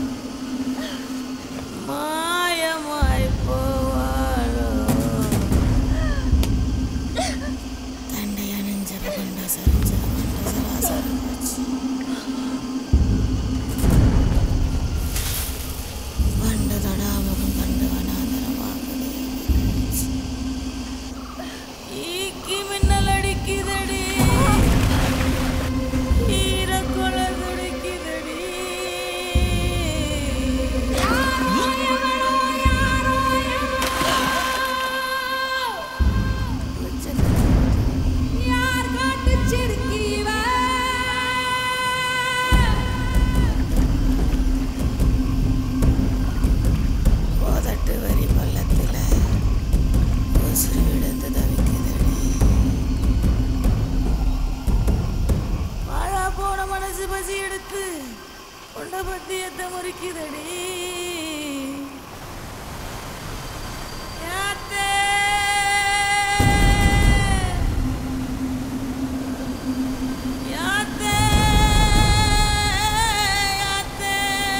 மாயமாய் போவாளோ தண்டை அணிஞ்ச கொண்ட சரிஞ்ச கொண்ட சராசரம் வச்சு வண்டு தடாமுகம் கண்டு வனாதரமாகுது ஈக்கி மின்னல் அடிக்குதடி ஈரக்குலை துடிக்குதடி யார் காட்டு சிறுக்கி போதட்டு வரி பள்ளத்தில் உசுறு விழுந்து தவிக்குதடி வாழா போன மனசு பசி எடுத்து கொண்ட பத்தியத்தை முறிக்குதடி யாத்தே யாத்தே யாத்தே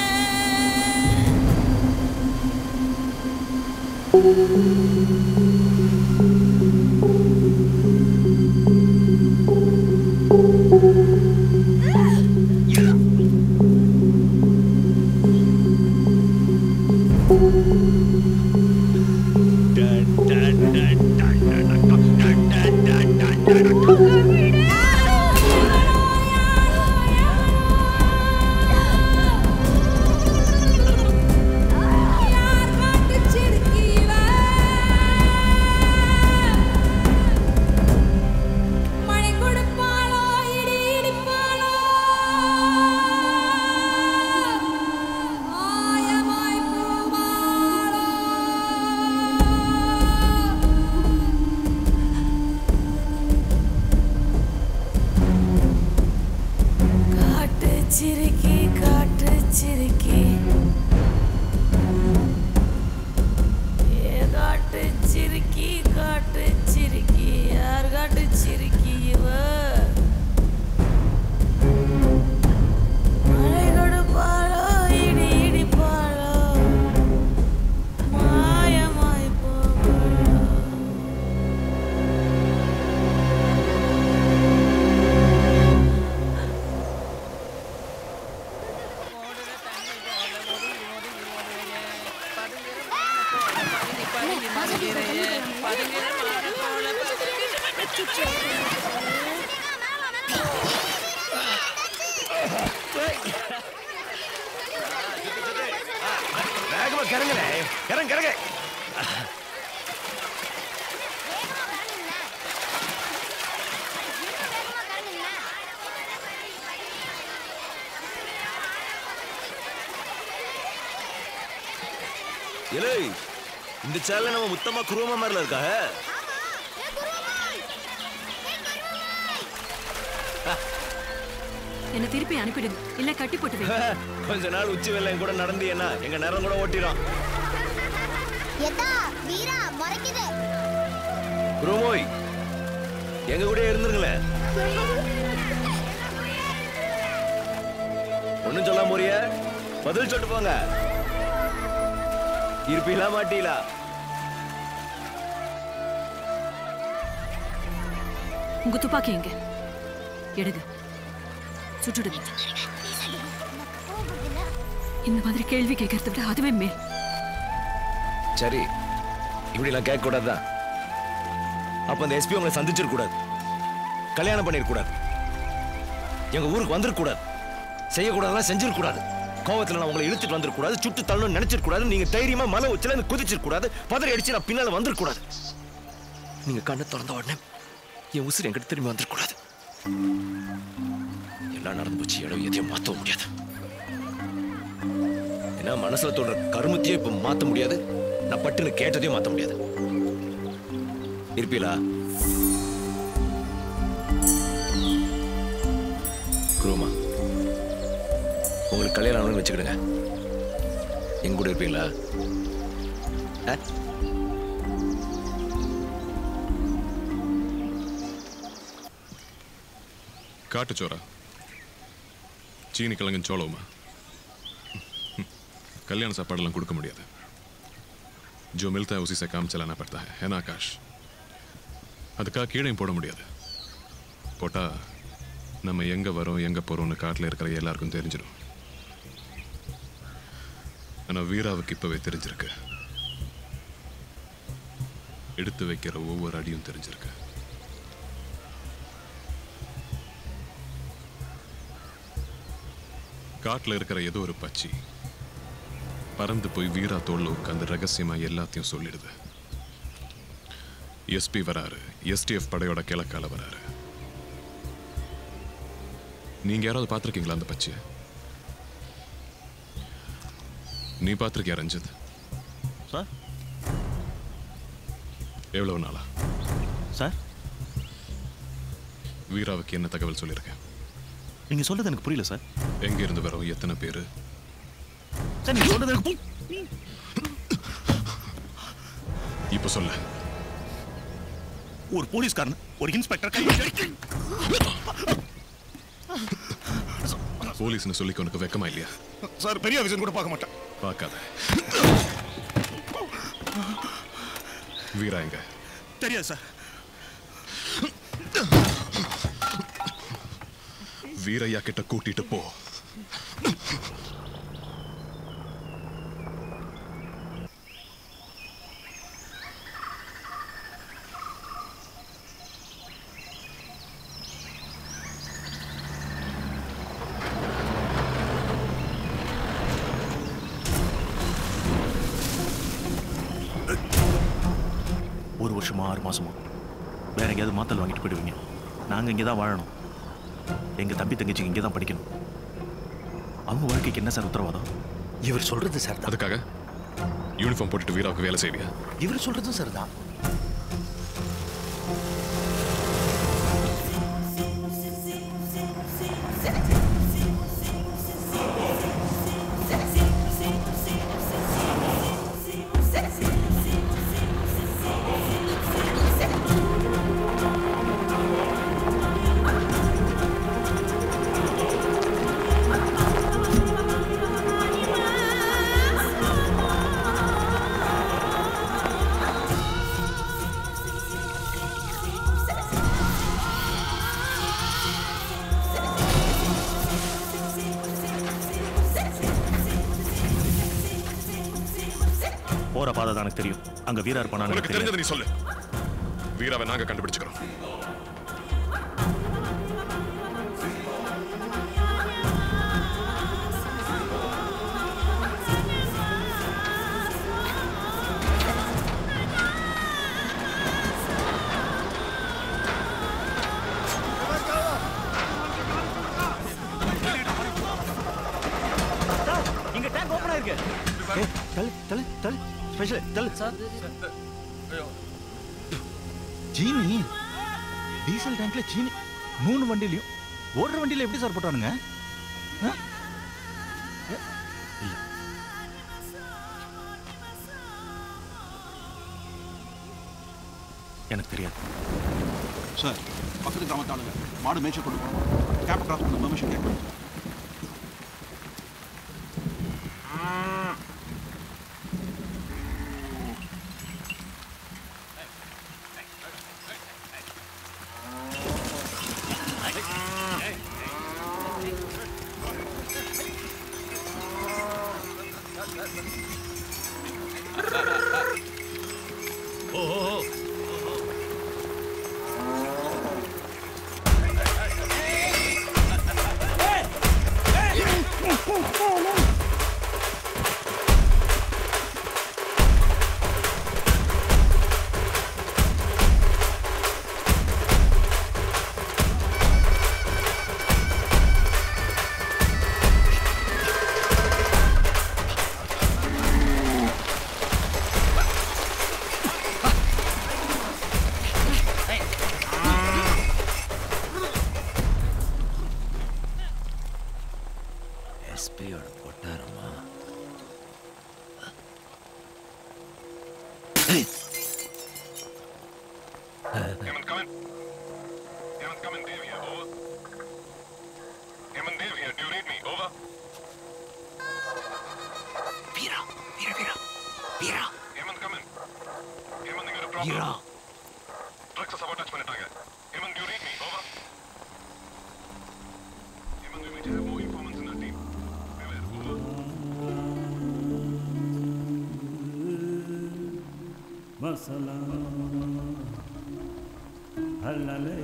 மழை கொடுப்பாளோ இடி இடிப்பாளோ ஆயமாய் போவாளோ காட்டு சிரிக்கி காட்டு சிரிக்கி ஏ காட்டு சிரிக்கி காட்டு சிரிக்கி யார் காட்டு சிரிக்கி இவ மழை கொடுப்பாளோ இடி இடிப்பாளோ மாயமாய் போவாளோ கிறங்கல கிறங்க கிறங்க இலே இந்த சேனல் நம்ம முத்தமா குருவமா மாதிரில இருக்கா என்ன திருப்பி அனுப்பிடுங்க இல்ல கட்டி போட்டு வைங்க. கொஞ்ச நாள் உச்சி வெள்ளம் கூட நடந்தீங்கன்னா எங்க நேரம் கூட ஓட்டிடும் எதா வீரா முறைக்குது குருமோய் எங்க கூட இருந்துருங்களேன் ஒண்ணும் சொல்லாம போறிய பதில் சொல்லிட்டு போங்க இருப்பீங்களா மாட்டீங்களா உங்க துப்பாக்கி எங்க எடுங்க சுட்டுடுங்க இந்த மாதிரி கேள்வி கேட்கறத விட அதுவே மேல் சரி இப்படிலாம் கேட்க கூடாதுதான் அப்ப அந்த எஸ்பி உங்களை சந்திச்சிருக்க கூடாது கல்யாணம் பண்ணிருக்க கூடாது எங்க ஊருக்கு வந்திருக்க கூடாது செய்யக்கூடாதெல்லாம் செஞ்சிருக்க கூடாது கோவத்துல நான் உங்களை இழுத்துட்டு வந்திருக்க கூடாது சுட்டு தள்ளணும்னு நினைச்சிருக்க கூடாது நீங்க தைரியமா மலை உச்சில இருந்து குதிச்சிருக்க கூடாது பதறி அடிச்சு நான் பின்னால வந்திருக்க கூடாது நீங்க கண்ணை திறந்த உடனே என் உசுறு என்கிட்ட திரும்பி வந்திருக்க கூடாது எல்லாம் நடந்து போச்சு இடம் எதையும் மாத்தவும் முடியாது ஏன்னா மனசுல தோன்ற கருமத்தையும் இப்ப மாத்த முடியாது நான் பட்டுன்னு கேட்டதையும் மாத்த முடியாது இருப்பீங்களா குருமா உங்களுக்கு கல்யாணம் ஆகணும்னு வச்சுக்கிடுங்க எங்க கூட இருப்பீங்களா ஆ? காட்டுச்சோரா சீனி கிழங்கு சோளவுமா कल्याण சாப்பாடெல்லாம் கொடுக்க முடியாது जो मिलता है उसी से काम चलाना पड़ता है है ना आकाश அதுக்காக கீழையும் போட முடியாது போட்டா நம்ம எங்க வரோம் எங்க போறோம்னு காட்டில் இருக்கிற எல்லாருக்கும் தெரிஞ்சிடும் ஆனா வீராவுக்கு இப்பவே தெரிஞ்சிருக்கு எடுத்து வைக்கிற ஒவ்வொரு அடியும் தெரிஞ்சிருக்கு காட்டுல இருக்கிற ஏதோ ஒரு பச்சி பறந்து போய் வீரா தோல்ல உட்காந்து ரகசியமா எல்லாத்தையும் சொல்லிடுது எஸ்பி வராரு எஸ்டிஎஃப் படையோட கிழக்கால வராரு நீங்க யாராவது பார்த்திருக்கீங்களா அந்த பச்சிய நீ பார்த்திருக்கியா ரஞ்சித் சார் எவ்வளவு நாளா சார் வீராவுக்கு என்ன தகவல் சொல்லியிருக்கேன் நீங்க சொல்றது எனக்கு புரியல சார் எங்க இருந்து வரோம் எத்தனை பேரு சார் நீங்க சொல்றது எனக்கு பு- இப்ப சொல்ல ஒரு போலீஸ்காரன் ஒரு இன்ஸ்பெக்டர் கை போலீஸ்னு சொல்லிக்க உனக்கு வெக்கமா இல்லையா சார் பெரிய விஷயம் கூட பார்க்க மாட்டேன் பார்க்காத வீரா எங்க தெரியாது சார் வீரையா கிட்ட கூட்டிட்டு போ ஒரு வருஷமா ஆறு மாசமா வேற எங்கேயாவது மாத்தல் வாங்கிட்டு போயிடுவீங்க நாங்க இங்கே தான் வாழணும் எங்க தம்பி தங்கச்சிக்கு இங்கே தான் படிக்கணும் அவங்க வாழ்க்கைக்கு என்ன சார் உத்தரவாதம் இவர் சொல்றது சார் அதுக்காக யூனிஃபார்ம் போட்டுட்டு வீராவுக்கு வேலை செய்வியா இவர் சொல்றதும் சரிதான் போற பாதை தான் எனக்கு தெரியும் அங்க வீரா இருப்பானா உனக்கு எனக்கு தெரியாது தெரிஞ்சதை நீ சொல்லு வீராவை நாங்க கண்டுபிடிச்சுக்கிறோம் எங்க ஏய், தள்ளு தள்ளு தள்ளு ஸ்பெஷல் தள்ளு ஜீனி டீசல் டேங்க்ல ஜீனி மூணு வண்டிலையும் ஓடுற வண்டியில எப்படி சார் போட்டானுங்க ஆ? ஏ, இல்ல. எனக்கு தெரியாது சார் பக்கத்து கிராமத்தாளுங்க மாடு மேய்ச்சல் கொண்டு போகணும் கேப் கிராஸ் பண்ண பெர்மிஷன் கேட்கணும் எஸ்பியோட கொட்டாரமா Eamon, come in. Eamon, come in, Dave here. Over. Eamon, Dave here. Do you read me? Over. Vira, Vira, Vira, Vira. Eamon, come in. Eamon, you got a problem? Vira. Trucks sabotage பண்ணிட்டாங்க. Eamon, do you read me? Over. Eamon, we might have more informants in our team. Beware. Over. மசலா அல்லலை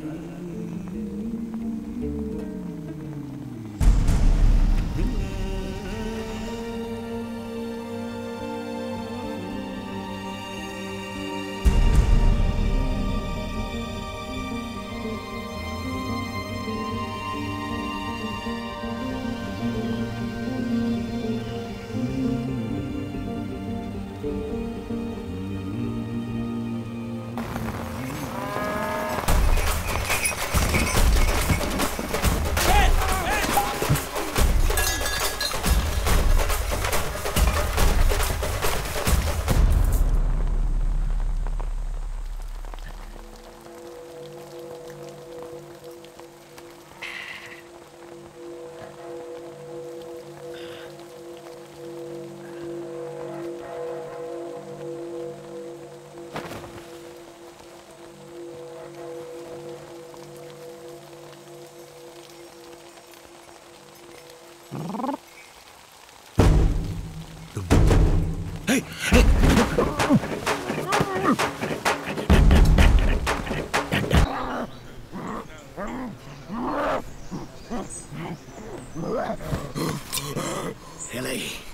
இலை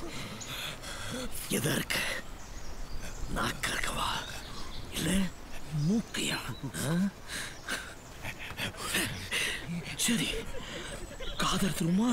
எதா இருக்கு நாக்கா இருக்கவா இல்ல மூக்கையா ஆ? சரி காதறுத்துருமா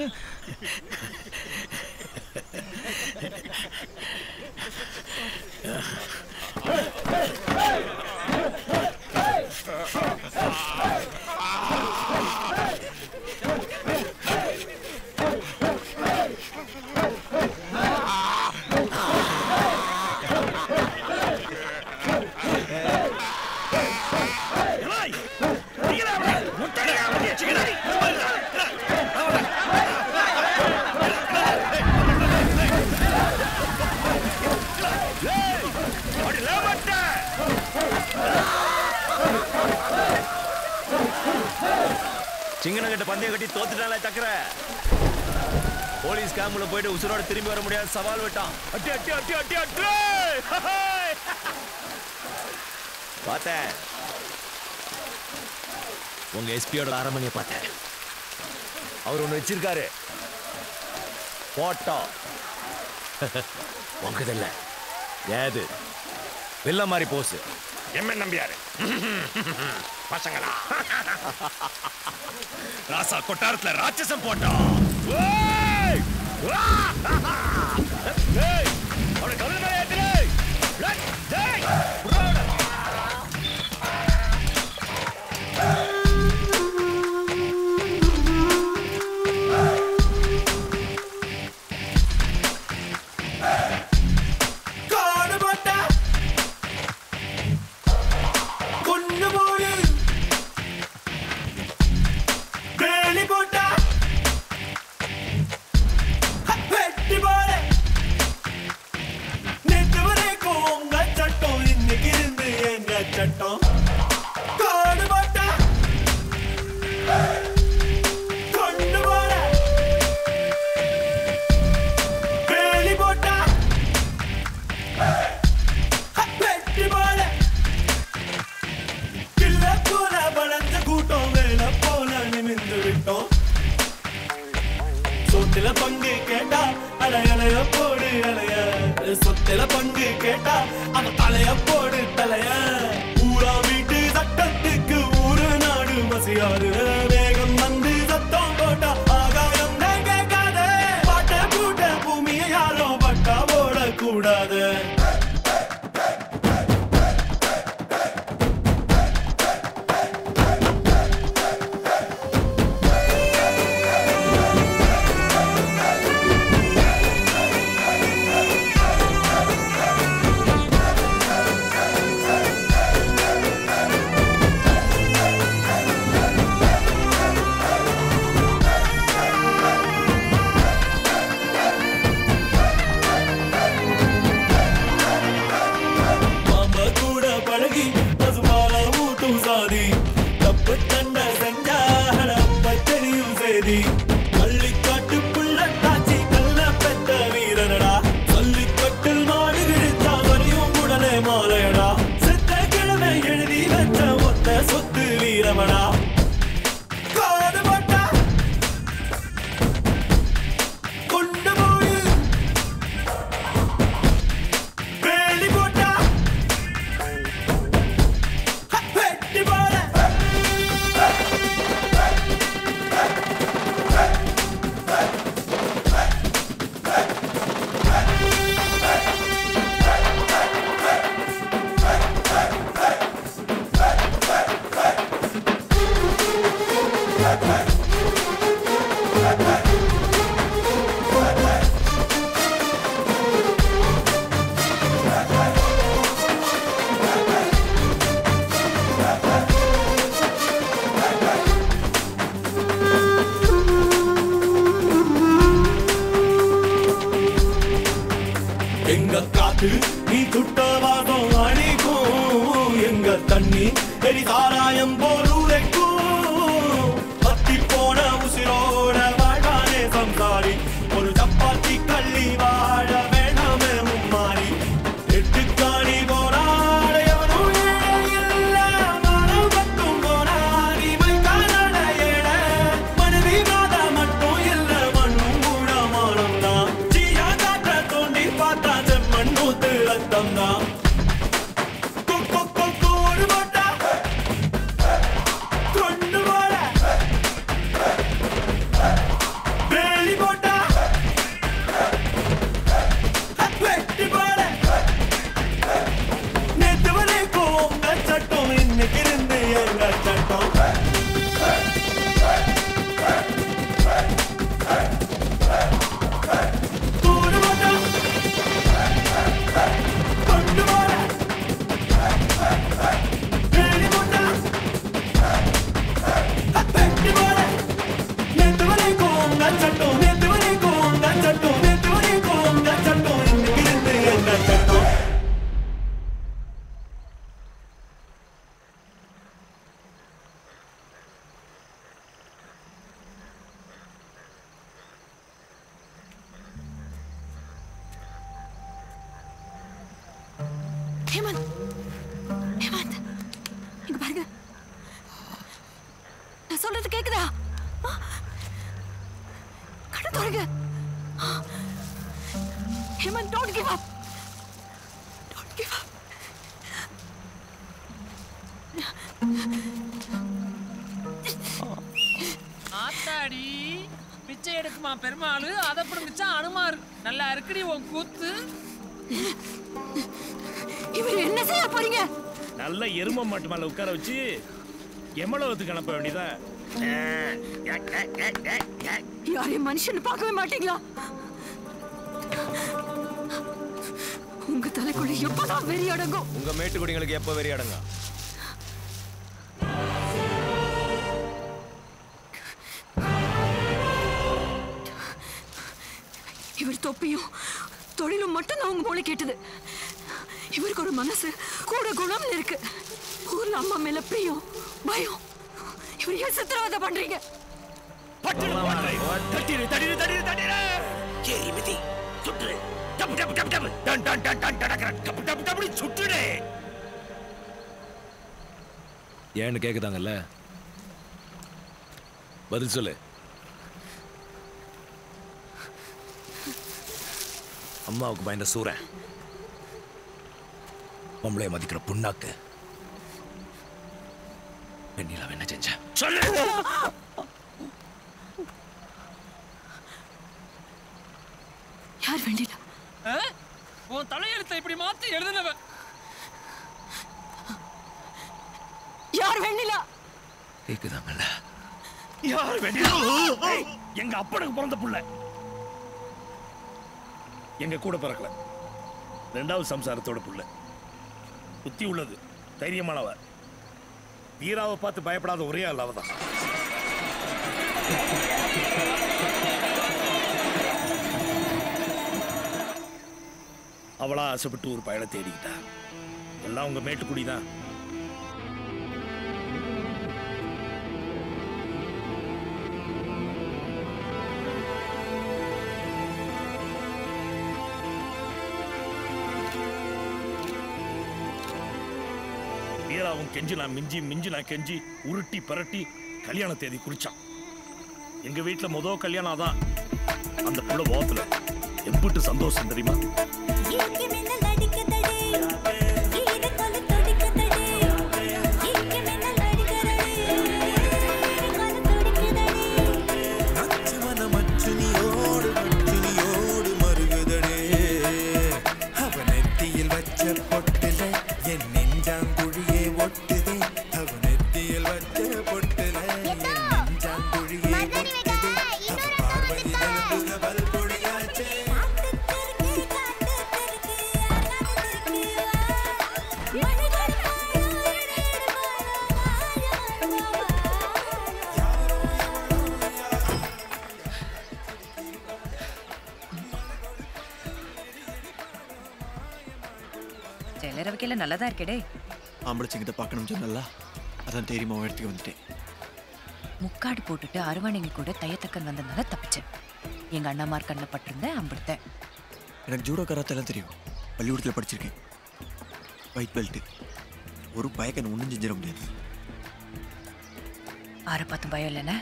சிங்கனங்கிட்ட பந்தயம் கட்டி தோத்துட்டால சக்கர போலீஸ் கேம்ப்ல போயிட்டு உசுரோட திரும்பி வர முடியாது சவால் விட்டான் அட்டி அட்டி அட்டி அட்டி அட்டி பார்த்தேன் உங்க எஸ்பியோட அரண்மனையை பார்த்தேன் அவர் ஒண்ணு வச்சிருக்காரு போட்டோ உங்கதில்ல ஏது வெள்ள மாதிரி போஸ் எம்மன் நம்பியாரு பசங்களா ராசா கொட்டாரத்துல ராட்சசம் போட்டோம் ஓய்! வா! டேய் அவனை கல்லு மேல ஏத்துடே லட் டேய் புறாடா காடு போட்டா கொண்டு போடு வேலி போட்டா வெட்டி போடு நேற்று வரைக்கும் உங்க சட்டம் இன்னைக்கு இருந்து எங்க சட்டம் காடு போட்டா கொண்டு போடு வேலி போட்டா வெட்டி போடு கில்ல போல வளர்ந்த கூட்டம் வேலை போல நிமிந்து விட்டோம் சொத்துல பங்கு கேட்டா அலையலைய போடு அலைய சொத்துல பங்கு கேட்டா அவ தலைய போடு தலைய ஊரா வீட்டு சட்டத்துக்கு ஊரு நாடு மசியாது வேகம் வந்து சத்தம் போட்டா ஆகாயம் தான் கேட்காத பாட்ட கூட்ட பூமியை யாரும் பட்டா போடக்கூடாது மாமா கூட பழகி பசுமால ஊட்டும் சாதி தப்பு தண்டை செஞ்சா அப்ப தெரியும் செய்தி பள்ளிக்காட்டு புள்ள காட்சி கல்ல பெத்த வீரனடா சொல்லிக்கட்டில் மாடு கிழித்தா வரியும் உடனே மாலையடா செத்த கிழமை எழுதி வச்ச ஒத்த சொத்து வீரமடா காடு போட்டா கொண்டு போடு வேலி போட்டா வெட்டி போட எங்க காத்து நீ துட்டவாதம் அழிக்கும் எங்க தண்ணி எரி சாராயம் போல் உரைக்கும் பத்தி போன உசிரோட வாழ்வானே சம்சாரி ஒரு சப்பாத்தி கள்ளி வாழ வேணாமே மும்மாறி எட்டு காணி போராட எவனும் ஏழை இல்ல மனம் மட்டும் போனார் இவை காணட ஏழை மனைவி மாதா மட்டும் இல்ல மண்ணும் கூட மானம் தான் ஜியா காற்ற தோண்டி பார்த்தா செம்மண் நூத்து ரத்தம் தான் கோடு போட்டா கொண்டு போட வேலி போட்டா வெட்டி போட நேத்து வரைக்கும் உங்க சட்டம் இன்னைக்கு இருந்து எங்க சட்டம் கூடு போட்டா கொண்டு போட வேலி போட்டா வெட்டி போட நேத்து வரைக்கும் உங்க சட்டம் நேத்து வரைக்கும் உங்க சட்டம் நேத்து வரைக்கும் உங்க சட்டம் இன்னைக்கு இருந்து எங்க சட்டம் ஹேமந்த் ஹேமந்த் இங்க பாருங்க நான் சொல்றது கேக்குதா கண்ணு தொடங்க Hemant don't give up don't give up ஆத்தாடி பிச்சை எடுக்குமா பெருமாள் அதை பிடிச்சா அனுமாரு நல்லா இருக்குடி உன் கூத்து இவர் என்ன செய்ய போறீங்க நல்ல எரும மாட்டு மேல உட்கார வச்சு எமலோகத்துக்கு அனுப்ப வேண்டியதா யாரையும் மனுஷன் பார்க்கவே மாட்டீங்களா உங்க தலைக்குள்ள எப்பதான் வெறி அடங்கும் உங்க மேட்டுக்குடிங்களுக்கு எப்போ வெறி அடங்க இவர் தொப்பியும் தொழிலும் மட்டும் தான் உங்க மூளை கேட்டது இவருக்கு ஒரு மனசு கூட குணம்னு இருக்கு ஊர்ல அம்மா மேல பிரியம் பயம் இவர் ஏன் சித்திரவதை பண்றீங்க தட்டிடு தட்டிடு தட்டிடு தட்டிடு சரி மிதி சுட்டுரு டப்பு டப்பு டப்பு டப்பு டன் டன் டன் டன் டடக்கற டப்பு டப்பு டப்பு சுட்டுடு ஏன்னு கேக்குதாங்கல்ல பதில் சொல்லு அம்மாவுக்கு பயந்த சூரன் பொம்பளைய மதிக்கிற புண்ணாக்கு வெண்ணிலாவை என்ன செஞ்ச சொல்லு யார் வேண்டியல ஆ? உன் தலையெழுத்தை இப்படி மாத்தி எழுதுனவ யார் வெண்ணிலா கேக்குதாங்கல்ல யார் வேண்டிய ஏய், எங்க அப்பனுக்கு பிறந்த புள்ள எங்க கூட பிறக்கல ரெண்டாவது சம்சாரத்தோட புள்ள புத்தி உள்ளது தைரியமானவ வீராவை பார்த்து பயப்படாத ஒரே ஆள் அவதான் அவளா ஆசைப்பட்டு ஒரு பயணை தேடிக்கிட்டா எல்லாம் உங்க மேட்டுக்குடி தான் வீராவும் கெஞ்சி நான் மிஞ்சி மிஞ்சி நான் கெஞ்சி உருட்டி பரட்டி கல்யாண தேதி குறிச்சான் எங்க வீட்டுல முத கல்யாணம் அதான் அந்த புள்ள போகத்துல எம்பிட்டு சந்தோஷம் தெரியுமா மச்சுனியோடு மச்சுனியோடு மருகுதடே அவ நெத்தியில் வச்ச பொட்டுல என் நெஞ்சாங்குழியே ஒட்டுதே அவ நெத்தியில் வச்ச பொட்டுல என் நெஞ்சாங்குழியே ஒட்டுதே அவ பார்வதி நலங்குக பல்பொடியாச்சே சிலர் வைக்கல நல்லதா இருக்கேடே ஆம்பளைச்சிங்கிட்ட பார்க்கணும்னு சொன்னல அதான் தெரியுமா இடத்துக்கு வந்துட்டேன் முக்காடு போட்டுட்டு அருவாணிங்க கூட தையத்தக்கன் வந்ததுனால தப்பிச்சேன் எங்க அண்ணாமார் கண்ணில் பட்டிருந்தேன் அம்பிடுத்தேன் எனக்கு ஜூடோ கராத்தெல்லாம் தெரியும் பள்ளிக்கூடத்தில் படிச்சிருக்கேன் ஒயிட் பெல்ட் ஒரு பயக்கன் ஒன்றும் செஞ்சிட முடியாது ஆரை பார்த்தும் பயம் இல்லைண்ணே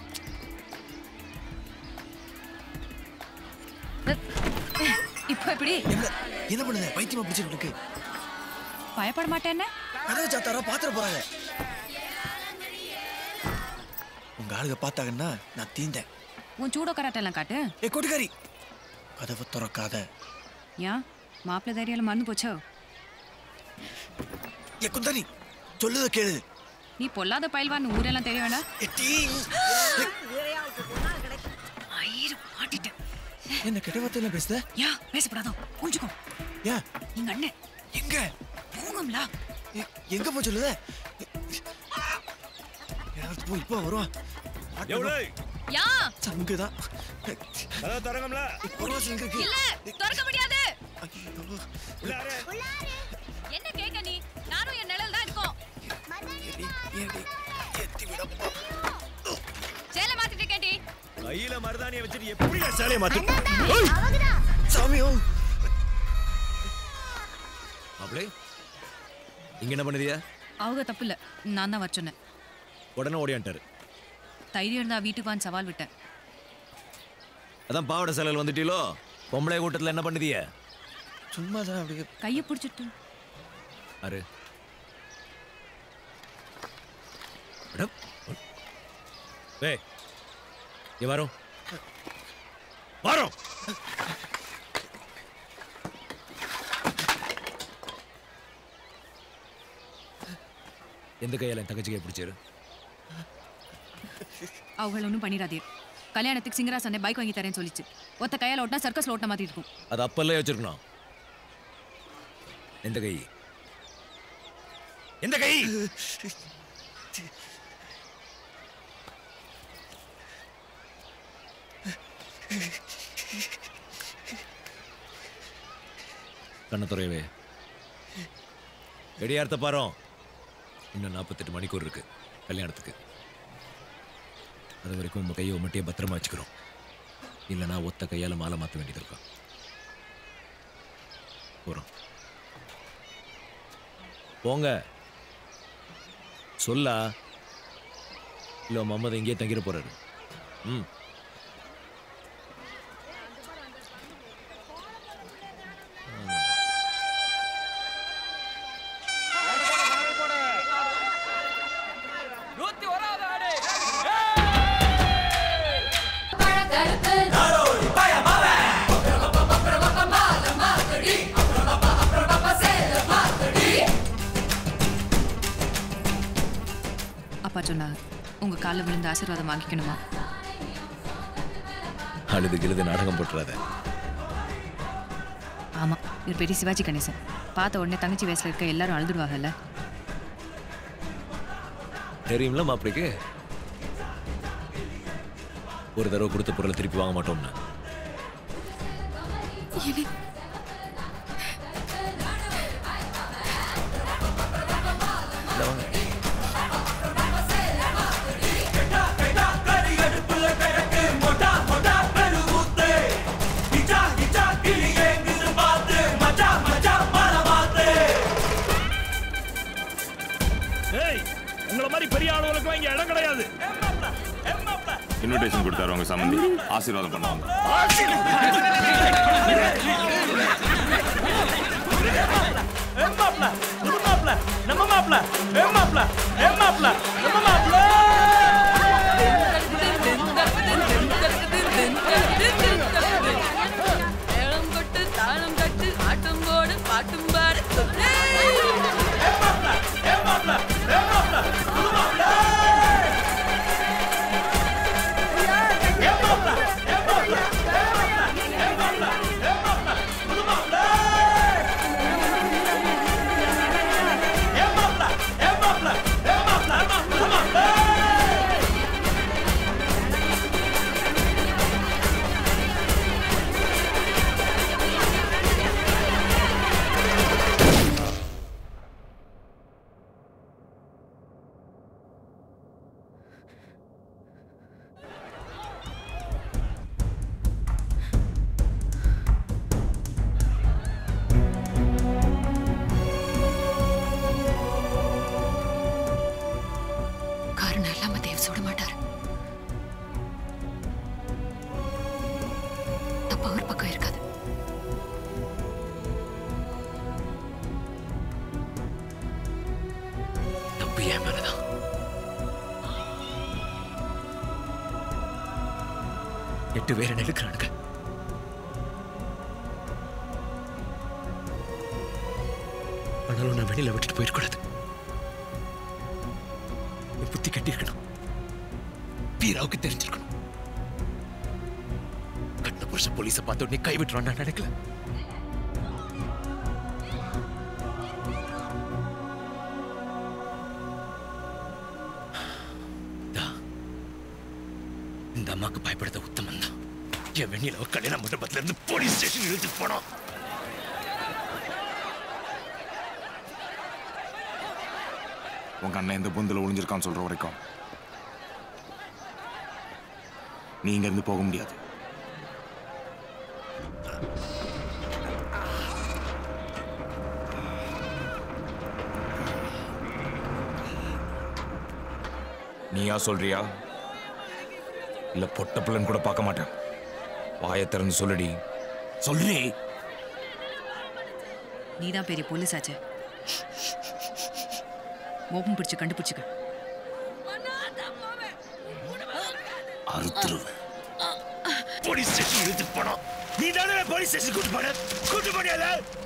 இப்போ எப்படி என்ன பண்ணுது பைத்தியமா பிடிச்சிட்டு இருக்கு பயப்பட மாட்டேன்னு கதவை சாத்தாரா பாத்திர போறாங்க உங்க ஆளுங்க பார்த்தாங்கன்னா நான் தீந்தேன் உன் சூடோ கராட்டெல்லாம் காட்டு ஏ கொட்டுக்காரி கதவை திறக்காத ஏன் மாப்பிள்ளை தைரியால மறந்து போச்சோ ஏ குந்தாரி சொல்லுத கேளு நீ பொல்லாத பயில்வான்னு ஊரெல்லாம் தெரிய வேண்டாம் ஐயரு மாட்டிட்டேன் என்ன கெட்ட வார்த்தையில பேசுத யா பேசப்படாதோ புரிஞ்சுக்கோ ஏன் எங்க அண்ணன் எங்க போங்கம்ல எங்க போய் சொல்லுத யாராவது போய் இப்போ வருவான் எவ்வளவு யா சங்குதான் கதவை திறங்கம்ல இல்ல திறக்க முடியாது என்ன கேக்க நீ நானும் என் நிழல் தான் இருக்கோம் சேலை மாத்திட்டு கேட்டி கையில மருதாணியை வச்சுட்டு எப்படி சேலையை மாத்து சாமியோ மாப்பிளே இங்க என்ன பண்ணுதியா அவங்க தப்பு இல்ல நான் தான் வர சொன்னேன் உடனே ஓடியான்ட்டாரு தைரியம் இருந்தா வீட்டுக்கு வான்னு சவால் விட்டேன் அதான் பாவாடை சேலையில் வந்துட்டீலோ பொம்பளை கூட்டத்தில் என்ன பண்ணுதிய சும்மா தான் அப்படியே கையை பிடிச்சிட்டு அரு மேடம் ஏய் இங்க வரும் வரோம் எந்த கையால என் தங்கச்சி கை பிடிச்சாரு அவங்கள ஒன்றும் பண்ணிடாதீர் கல்யாணத்துக்கு சிங்கராஸ் அண்ணே பைக் வாங்கி தரேன்னு சொல்லிச்சு ஒத்த கையால் ஓட்டினா சர்க்கஸ்ல ஓட்டின மாதிரி இருக்கும் அது அப்பல்லே வச்சிருக்கணும் எந்த கை எந்த கை கண்ண துறையவே வெடியார்த்த பாரோம் இன்னும் நாற்பத்தெட்டு மணிக்கூர் இருக்கு கல்யாணத்துக்கு அது வரைக்கும் உங்க கையை உமட்டியே பத்திரமா வச்சுக்கிறோம் இல்லைன்னா ஒத்த கையால மாலை மாற்ற வேண்டியது இருக்கும் போறோம் போங்க சொல்லா இல்லை முகமது இங்கேயே தங்கிட போறாரு ம் நூத்தி ஓராவது ஆடு அப்பா சொன்னா உங்க காலில் விழுந்து ஆசீர்வாதம் வாங்கிக்கணுமா அழுது கிழுது நாடகம் போட்டுறாத ஆமா இவர் பெரிய சிவாஜி கணேசன் பார்த்த உடனே தங்கச்சி வயசுல இருக்க எல்லாரும் அழுதுடுவாங்கல்ல தெரியும்ல மாப்பிளைக்கு ஒரு தடவை கொடுத்த பொருளை திருப்பி வாங்க மாட்டோம்னு இந்த வாங்க. ஏய் உங்கள மாதிரி பெரிய ஆளுகளுக்கு இங்க இடம் கிடையாது இன்விடேஷன் கொடுத்தாரு உங்க சம்மந்தி ஆசீர்வாதம் பண்ணுவாங்க மாப்ள நம்ம மாப்ள நம்ம மாப்ள ஏ மாப்ள ஏ மாப்ள நம்ம மாப்ள மேளம் கொட்டு தாளம் கட்டு ஆட்டம் போடு பாட்டும் பாடு காரணம் இல்லாம தேவ் சுட மாட்டாரு தப்பு அவர் பக்கம் இருக்காது தப்பு என் மேலதான் எட்டு பேரை நெருக்கிறானுங்க ஆனாலும் நான் வெளியில விட்டுட்டு போயிடக்கூடாது என் புத்தி கட்டியிருக்கணும் வீராவுக்கு தெரிஞ்சிருக்கணும் கண்ண புருஷ போலீஸை பார்த்த உடனே கைவிட்டுருவான் நான் நினைக்கல தா, இந்த அம்மாக்கு பயப்படுத்த உத்தமன் தான் என் வெண்ணில ஒரு கல்யாண மண்டபத்துல இருந்து போலீஸ் ஸ்டேஷன் இழுத்துட்டு போனோம் உங்க அண்ணன் எந்த பொந்தில் ஒளிஞ்சிருக்கான்னு சொல்ற வரைக்கும் நீ இங்க இருந்து போக முடியாது நீயா சொல்றியா இல்ல பொட்ட பிள்ளைன்னு கூட பார்க்க மாட்டேன் வாயை திறந்து சொல்லுடி சொல்றி நீதான் பெரிய போலீஸ் ஆச்சே மோப்பம் பிடிச்சு கண்டுபிடிச்சுக்க அறுத்துருவேன் போலீஸ் ஸ்டேஷன் இழுத்துட்டு போனோம் நீ தானே போலீஸ் ஸ்டேஷன் கூட்டு போன கூட்டு போனியால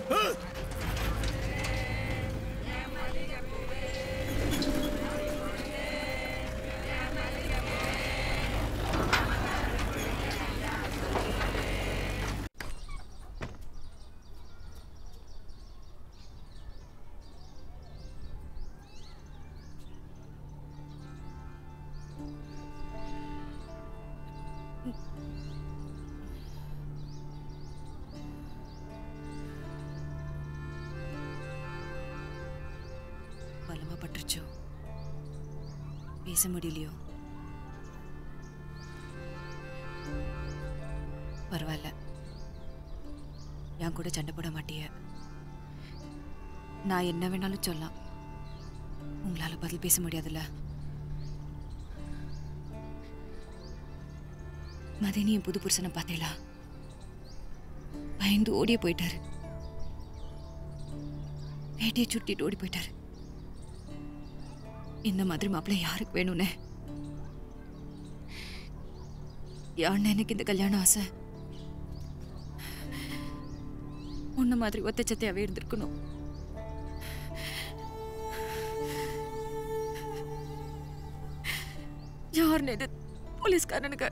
பலமா பட்டுருச்சோ பேச முடியலையோ பரவாயில்ல என் கூட சண்டை போட மாட்டிய நான் என்ன வேணாலும் சொல்லலாம் உங்களால பதில் பேச முடியாதுல்ல மதினி என் புது புருஷனை பார்த்தேலா பயந்து ஓடியே போயிட்டாரு வேட்டையை சுட்டிட்டு ஓடி போயிட்டாரு இந்த மாதிரி மாப்பிள்ளை யாருக்கு வேணும்னு யாருன்னு எனக்கு இந்த கல்யாணம் ஆசை உன்ன மாதிரி ஒத்தச்சத்தையாவே இருந்திருக்கணும் யாருன்னு இது போலீஸ்காரனுக்கு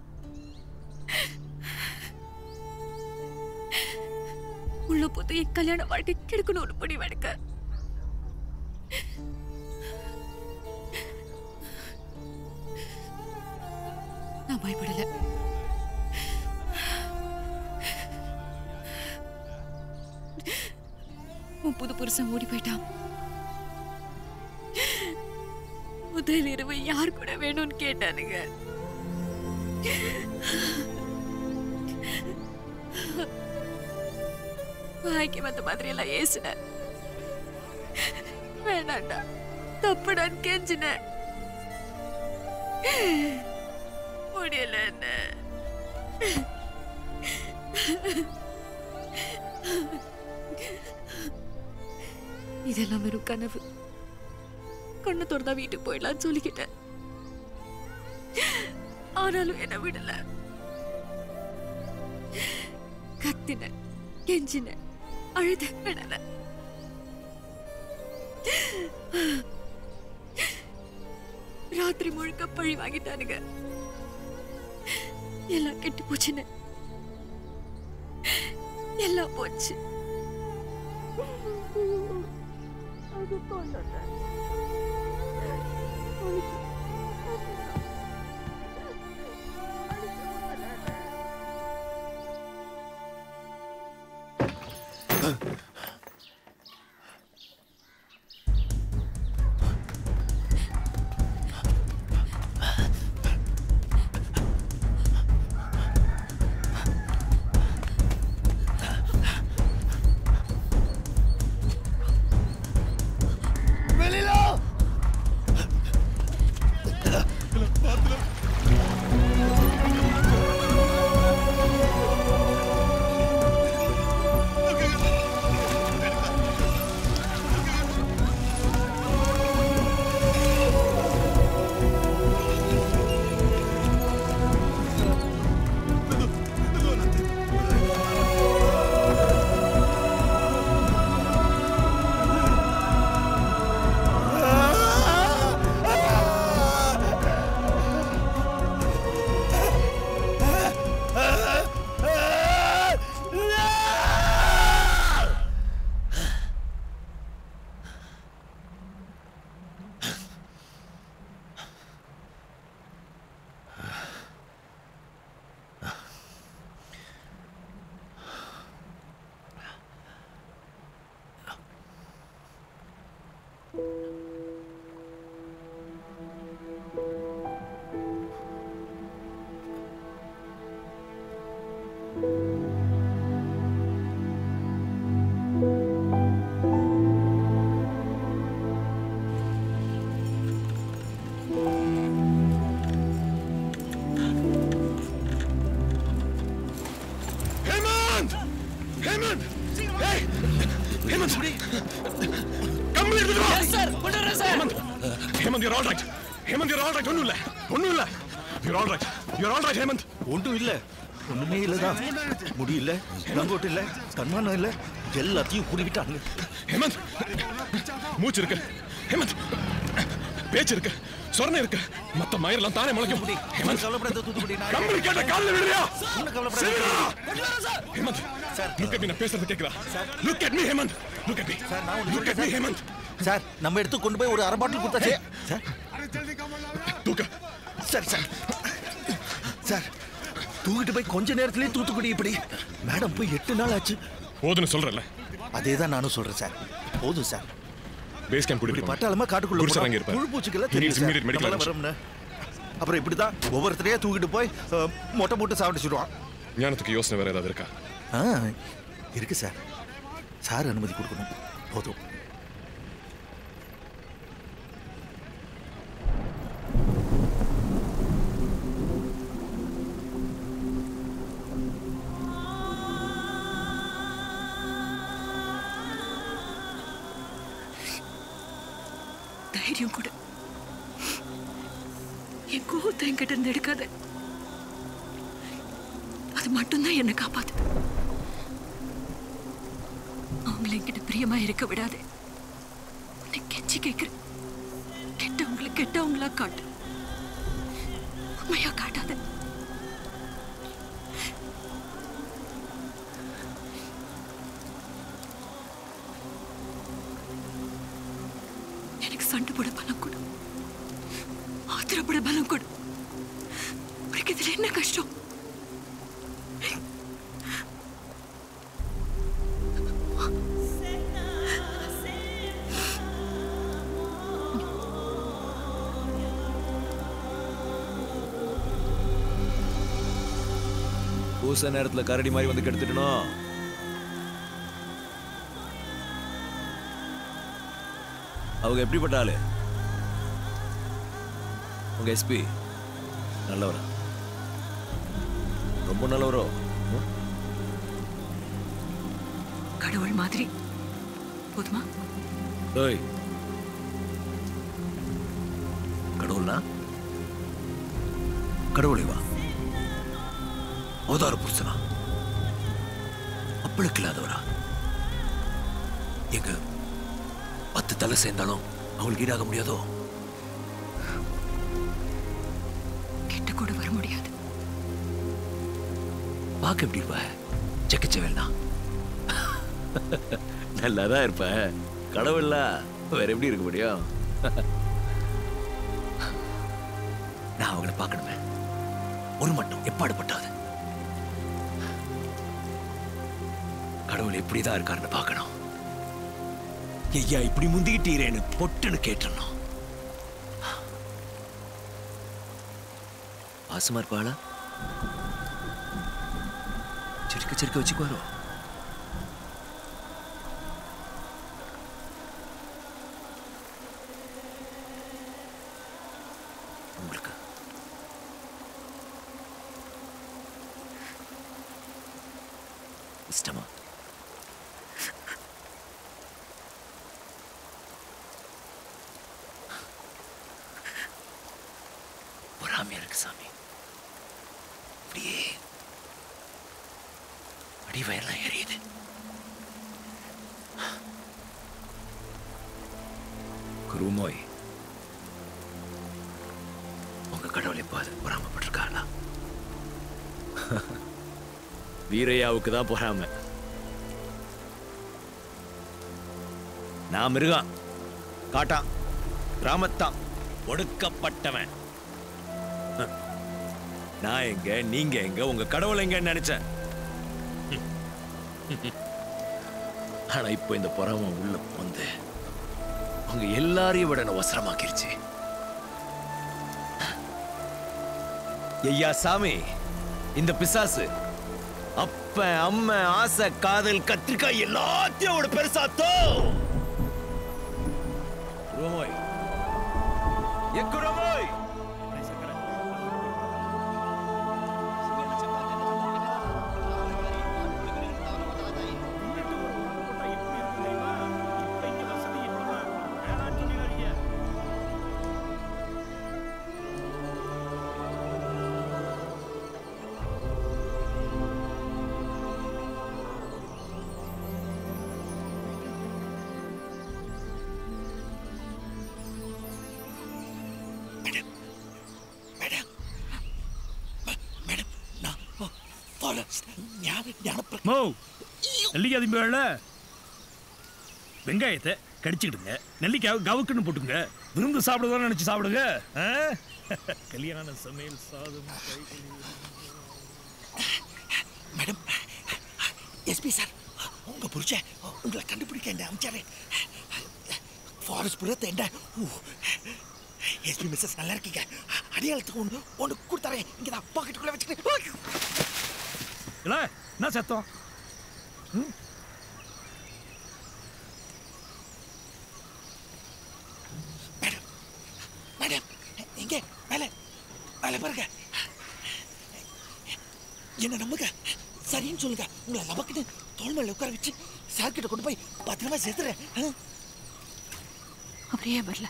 உள்ள போது என் கல்யாண வாழ்க்கை கெடுக்கணும் ஒரு முடிவு எடுக்க நான் பயப்படல உன் புது புருஷன் ஓடி போயிட்டான் முதல் இரவு யார் கூட வேணும்னு கேட்டானுங்க வாய்க்கு வந்த மாதிரி எல்லாம் ஏசுன வேணாண்டா தப்புடான்னு கெஞ்சின முடியல என்ன இதெல்லாம் வெறும் கனவு கண்ணு திறந்தா வீட்டுக்கு போயிடலாம்னு சொல்லிக்கிட்டேன் ஆனாலும் என்ன விடல கத்தின கெஞ்சின அழுத விடல ராத்திரி முழுக்க பழி வாங்கிட்டானுங்க எல்லாம் கெட்டு போச்சுன்னு எல்லாம் போச்சு அது கொண்டுட்டேன் வெளியில ஹேமந்த் ஹேமந்த் ஏய் ஹேமந்த் கம்பி எடுத்துட்டு வா எஸ் சார் கொண்டு sir Hemant Hemant you're all right Hemant you're all right ஒண்ணும் இல்ல ஒண்ணும் இல்ல you're all right you're all right Hemant ஒன்றும் இல்ல ஒண்ணுமே இல்லதான் முடி இல்ல லங்கோட்டு இல்ல தன்மானம் இல்ல எல்லாத்தையும் புடிக்கிட்டாங்க ஹேமந்த் மூச்சு இருக்கு ஹேமந்த் பேச்சு இருக்கு சொரணை இருக்கு மத்த மயிரெல்லாம் தானே முளைக்கும் ஹேமந்த் கவலைப்படாத தூத்துக்குடி நான் கம்பளி கேட்ட கால்ல விழுறியா ஒண்ணும் கவலைப்படாத. சரிடா. ஹேமந்த் லுக் அட் மீ நான் பேசுறது கேக்குதா look at me Hemant look at me look at me Hemant sir நம்ம எடுத்து கொண்டு போய் ஒரு அரை பாட்டில் கொடுத்தாச்சே சார் தூக்க சார் சார் சார் தூக்கிட்டு போய் கொஞ்ச நேரத்திலேயே தூத்துக்குடி இப்படி மேடம் போய் எட்டு நாள் ஆச்சு போதுன்னு சொல்றல அதே தான் நானும் சொல்றேன் சார் போதும் சார் பேஸ் கேம்ப் இப்படி கூட்டிட்டு பட்டாளமா காட்டுக்குள்ள குருசர் போனா அங்க இருப்பாரு. புழு பூச்சிக்கெல்லாம் He needs தெரியும் immediate medical சார் attention. வரும்னு அப்புறம் இப்படிதான் ஒவ்வொருத்தரையா தூக்கிட்டு போய் அஹ், மொட்டை போட்டு சாப்பிட்டுச்சுடுவான் ஞானத்துக்கு யோசனை வேற ஏதாவது இருக்கா ஆ இருக்கு சார் சார் அனுமதி கொடுக்கணும் போதும் தைரியம் கொடு என் கோவத்தை என்கிட்ட இருந்து எடுக்காத அது மட்டும்தான் என்னை காப்பாத்துது அவங்களை என்கிட்ட பிரியமா இருக்க விடாதே உன்னை கெஞ்சி கேட்கிறேன் கெட்டவங்களை கெட்டவங்களா காட்டு உண்மையா காட்டாத எனக்கு சண்டை போட பலம் கொடு ஆத்திரப்பட பலம் கொடு உனக்கு இதுல என்ன கஷ்டம் பூச நேரத்துல கரடி மாதிரி வந்து கெடுத்துட்டணும் அவங்க எப்படிப்பட்ட ஆளு உங்க எஸ்பி நல்லவரா ரொம்ப நல்லவரோ ம்? கடவுள் மாதிரி போதுமா டேய் கடவுள்னா கடவுளை வா அவதார புருஷனா அப்பளுக்கு இல்லாதவரா எங்க பத்து தலை சேர்ந்தாலும் அவங்களுக்கு ஈடாக முடியாதோ கிட்ட கூட வர முடியாது பார்க்க எப்படி இருப்ப செக்கச்சவேல்னா நல்லாதான் இருப்ப கடவுள்ல வேற எப்படி இருக்க முடியும் நான் அவங்கள பார்க்கணுமே ஒரு மட்டும் எப்பாடுபட்டாது கடவுள் எப்படிதான் இருக்காருன்னு பார்க்கணும் ஐயா இப்படி முந்திக்கிட்டீரேன்னு பொட்டுன்னு கேட்டுறணும் பாசமா இருப்பாளா சிரிக்க சிரிக்க வச்சுக்குவாரோ உங்களுக்கு இஷ்டமா பொறாமையா இருக்கு சாமி அப்படியே அடிவயெல்லாம் எரியுது குருமோய் உங்க கடவுள் எப்போ அது பொறாமப்பட்டிருக்காளா வீரையாவுக்கு தான் பொறாம நான் மிருகம் காட்டான் கிராமத்தான் ஒடுக்கப்பட்டவன் ஹம். நான் எங்க நீங்க எங்க உங்க கடவுள் எங்கன்னு நினைச்சேன் ஆனா இப்போ இந்த பொறாம உள்ள வந்து அவங்க எல்லாரையும் விட என்ன அவசரமாக்கிருச்சு ஐயா சாமி இந்த பிசாசு அப்ப அம்மா ஆசை காதல் கத்திரிக்காய் எல்லாத்தையும் அவட பெருசாத்தோ குருமோய் ஏ குருமோய் ஃபாரஸ்ட் ஞான மோ நெல்லிக்காய் திம்பேல வெங்காயத்தை கடிச்சுக்கிடுங்க நெல்லிக்காய் கவுக்குன்னு போட்டுங்க விருந்து சாப்பிடுறதா நினைச்சு சாப்பிடுங்க ஆ? கல்யாண சமையல் சாதம் மேடம் எஸ்பி சார் உங்க புருஷன் உங்களை கண்டுபிடிக்க என்ன அமைச்சாரு ஃபாரஸ்ட் புறத்தை என்ன எஸ்பி மிஸ்ஸஸ் நல்லா இருக்கீங்க அடையாளத்துக்கு ஒன்று ஒன்று கொடுத்தாரேன் இங்கே தான் பாக்கெட்டுக்குள்ளே வச்சுக்கிட்டு இல்ல என்ன சத்தம் ம்? மேடம் எங்கே மேலே மேலே பாருங்க என்ன நம்புங்க சரின்னு சொல்லுங்க உங்களை நமக்குன்னு தோல் மேல உட்கார வச்சு சார் கிட்ட கொண்டு போய் பத்திரமா சேர்த்துறேன் ஆ? அவரே வரல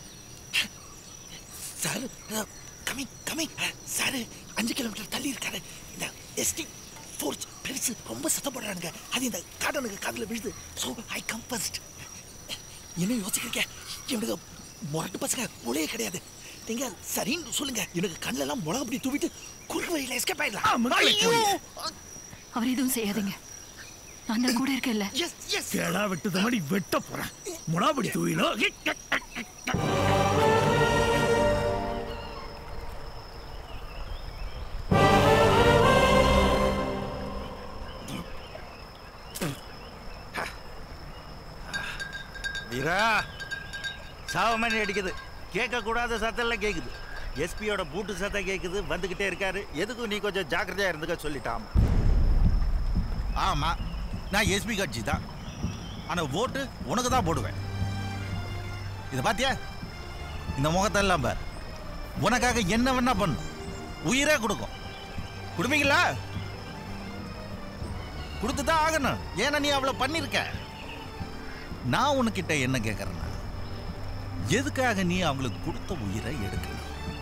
சார் கமிங் கமிங் சார் அஞ்சு கிலோமீட்டர் தள்ளி இருக்காரு இந்த எஸ்டி ஃபோர்ஸ் பெருசு ரொம்ப சத்தம் போடுறானுங்க அது இந்த காட்டனுக்கு காதுல விழுது ஸோ ஐ கம் ஃபர்ஸ்ட் என்ன யோசிக்கிறீங்க இவனுக்கு முரட்டு பசங்க முளையே கிடையாது நீங்க சரின்னு சொல்லுங்க எனக்கு கண்ணுல எல்லாம் மிளகா அப்படி தூவிட்டு குறுக்கு வழியில எஸ்கேப் ஆயிடலாம் ஐயோ! அவர் எதுவும் செய்யாதீங்க நான் தான் கூட இருக்கேன்ல கேடா வெட்டுத மாதிரி வெட்ட போறேன் முடாபடி தூயிலோ வீரா சாவ மணி அடிக்குது கேட்க கூடாத சத்தம்லாம் கேக்குது எஸ்பியோட பூட்டு சத்தம் கேக்குது வந்துகிட்டே இருக்காரு எதுக்கும் நீ கொஞ்சம் ஜாக்கிரதையா இருந்துக்க சொல்லிட்டான் ஆமா நான் எஸ்பி கட்சி தான் ஆனா ஓட்டு உனக்கு தான் போடுவேன் இதை பாத்தியா இந்த முகத்தெல்லாம் பார் உனக்காக என்ன வேணா பண்ணும் உயிரே கொடுக்கும் கொடுப்பீங்களா கொடுத்து தான் ஆகணும் ஏன்னா நீ அவ்வளவு பண்ணிருக்க நான் உனக்கிட்ட என்ன கேட்கறேன்னா எதுக்காக நீ அவங்களுக்கு கொடுத்த உயிரை எடுக்கணும்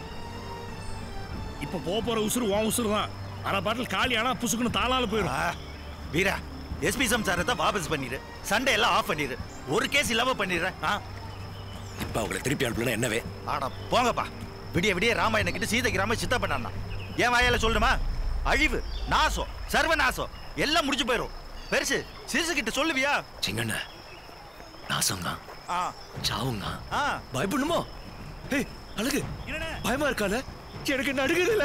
இப்ப போக போற உசுறு உன் உசுறு தான் அரை பாட்டில் காலி ஆனா புசுக்குன்னு தாளால போயிடும் வீரா எஸ்பி சம்சாரத்தை வாபஸ் பண்ணிடு சண்டே எல்லாம் ஆஃப் பண்ணிடு ஒரு கேஸ் இல்லாம பண்ணிடுறேன் ஆ இப்ப அவங்களை திருப்பி அனுப்பலன்னா என்னவே ஆடா போங்கப்பா விடிய விடிய ராமாயண கிட்ட சீதைக்கு ராம சித்த பண்ணான் ஏன் வாயால சொல்லணுமா அழிவு நாசம் சர்வ நாசம் எல்லாம் முடிஞ்சு போயிடும் பெருசு சிறுசு கிட்ட சொல்லுவியா சிங்கண்ண நாசம் தான் ஆ சாவுங்க ஆ பயப்படணுமோ ஏய் அழகு பயமா இருக்கால எனக்கு நடுங்குதுல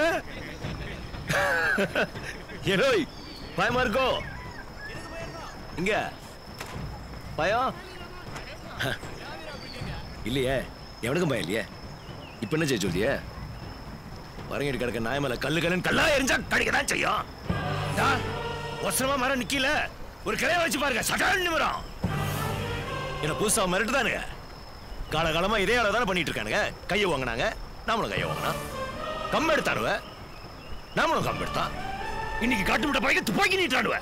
ஏனோய் பயமா இருக்கோ இங்க பயம் ஹ. இல்லையே எவனுக்கும் பயம் இல்லையே இப்ப என்ன செய்ய சொல்லியே வரங்கடி கிடக்க நாய் மேல கல்லு கல்லுன்னு கல்லா எரிஞ்சா கடிக்க தான் செய்யும் டா, ஒசரமா மரம் நிக்கல ஒரு கிளைய வச்சு பாருங்க சட்டால் நிமிரம் என்ன புதுசா மிரட்டுதானுங்க காலகாலமா இதே அளவு தானே பண்ணிட்டு இருக்கானுங்க கையை வாங்கினாங்க நாமளும் கையை வாங்கினோம் கம் எடுத்தாருவ நாமளும் கம் எடுத்தான் இன்னைக்கு காட்டு விட்ட பையன் துப்பாக்கி நீட்டாடுவ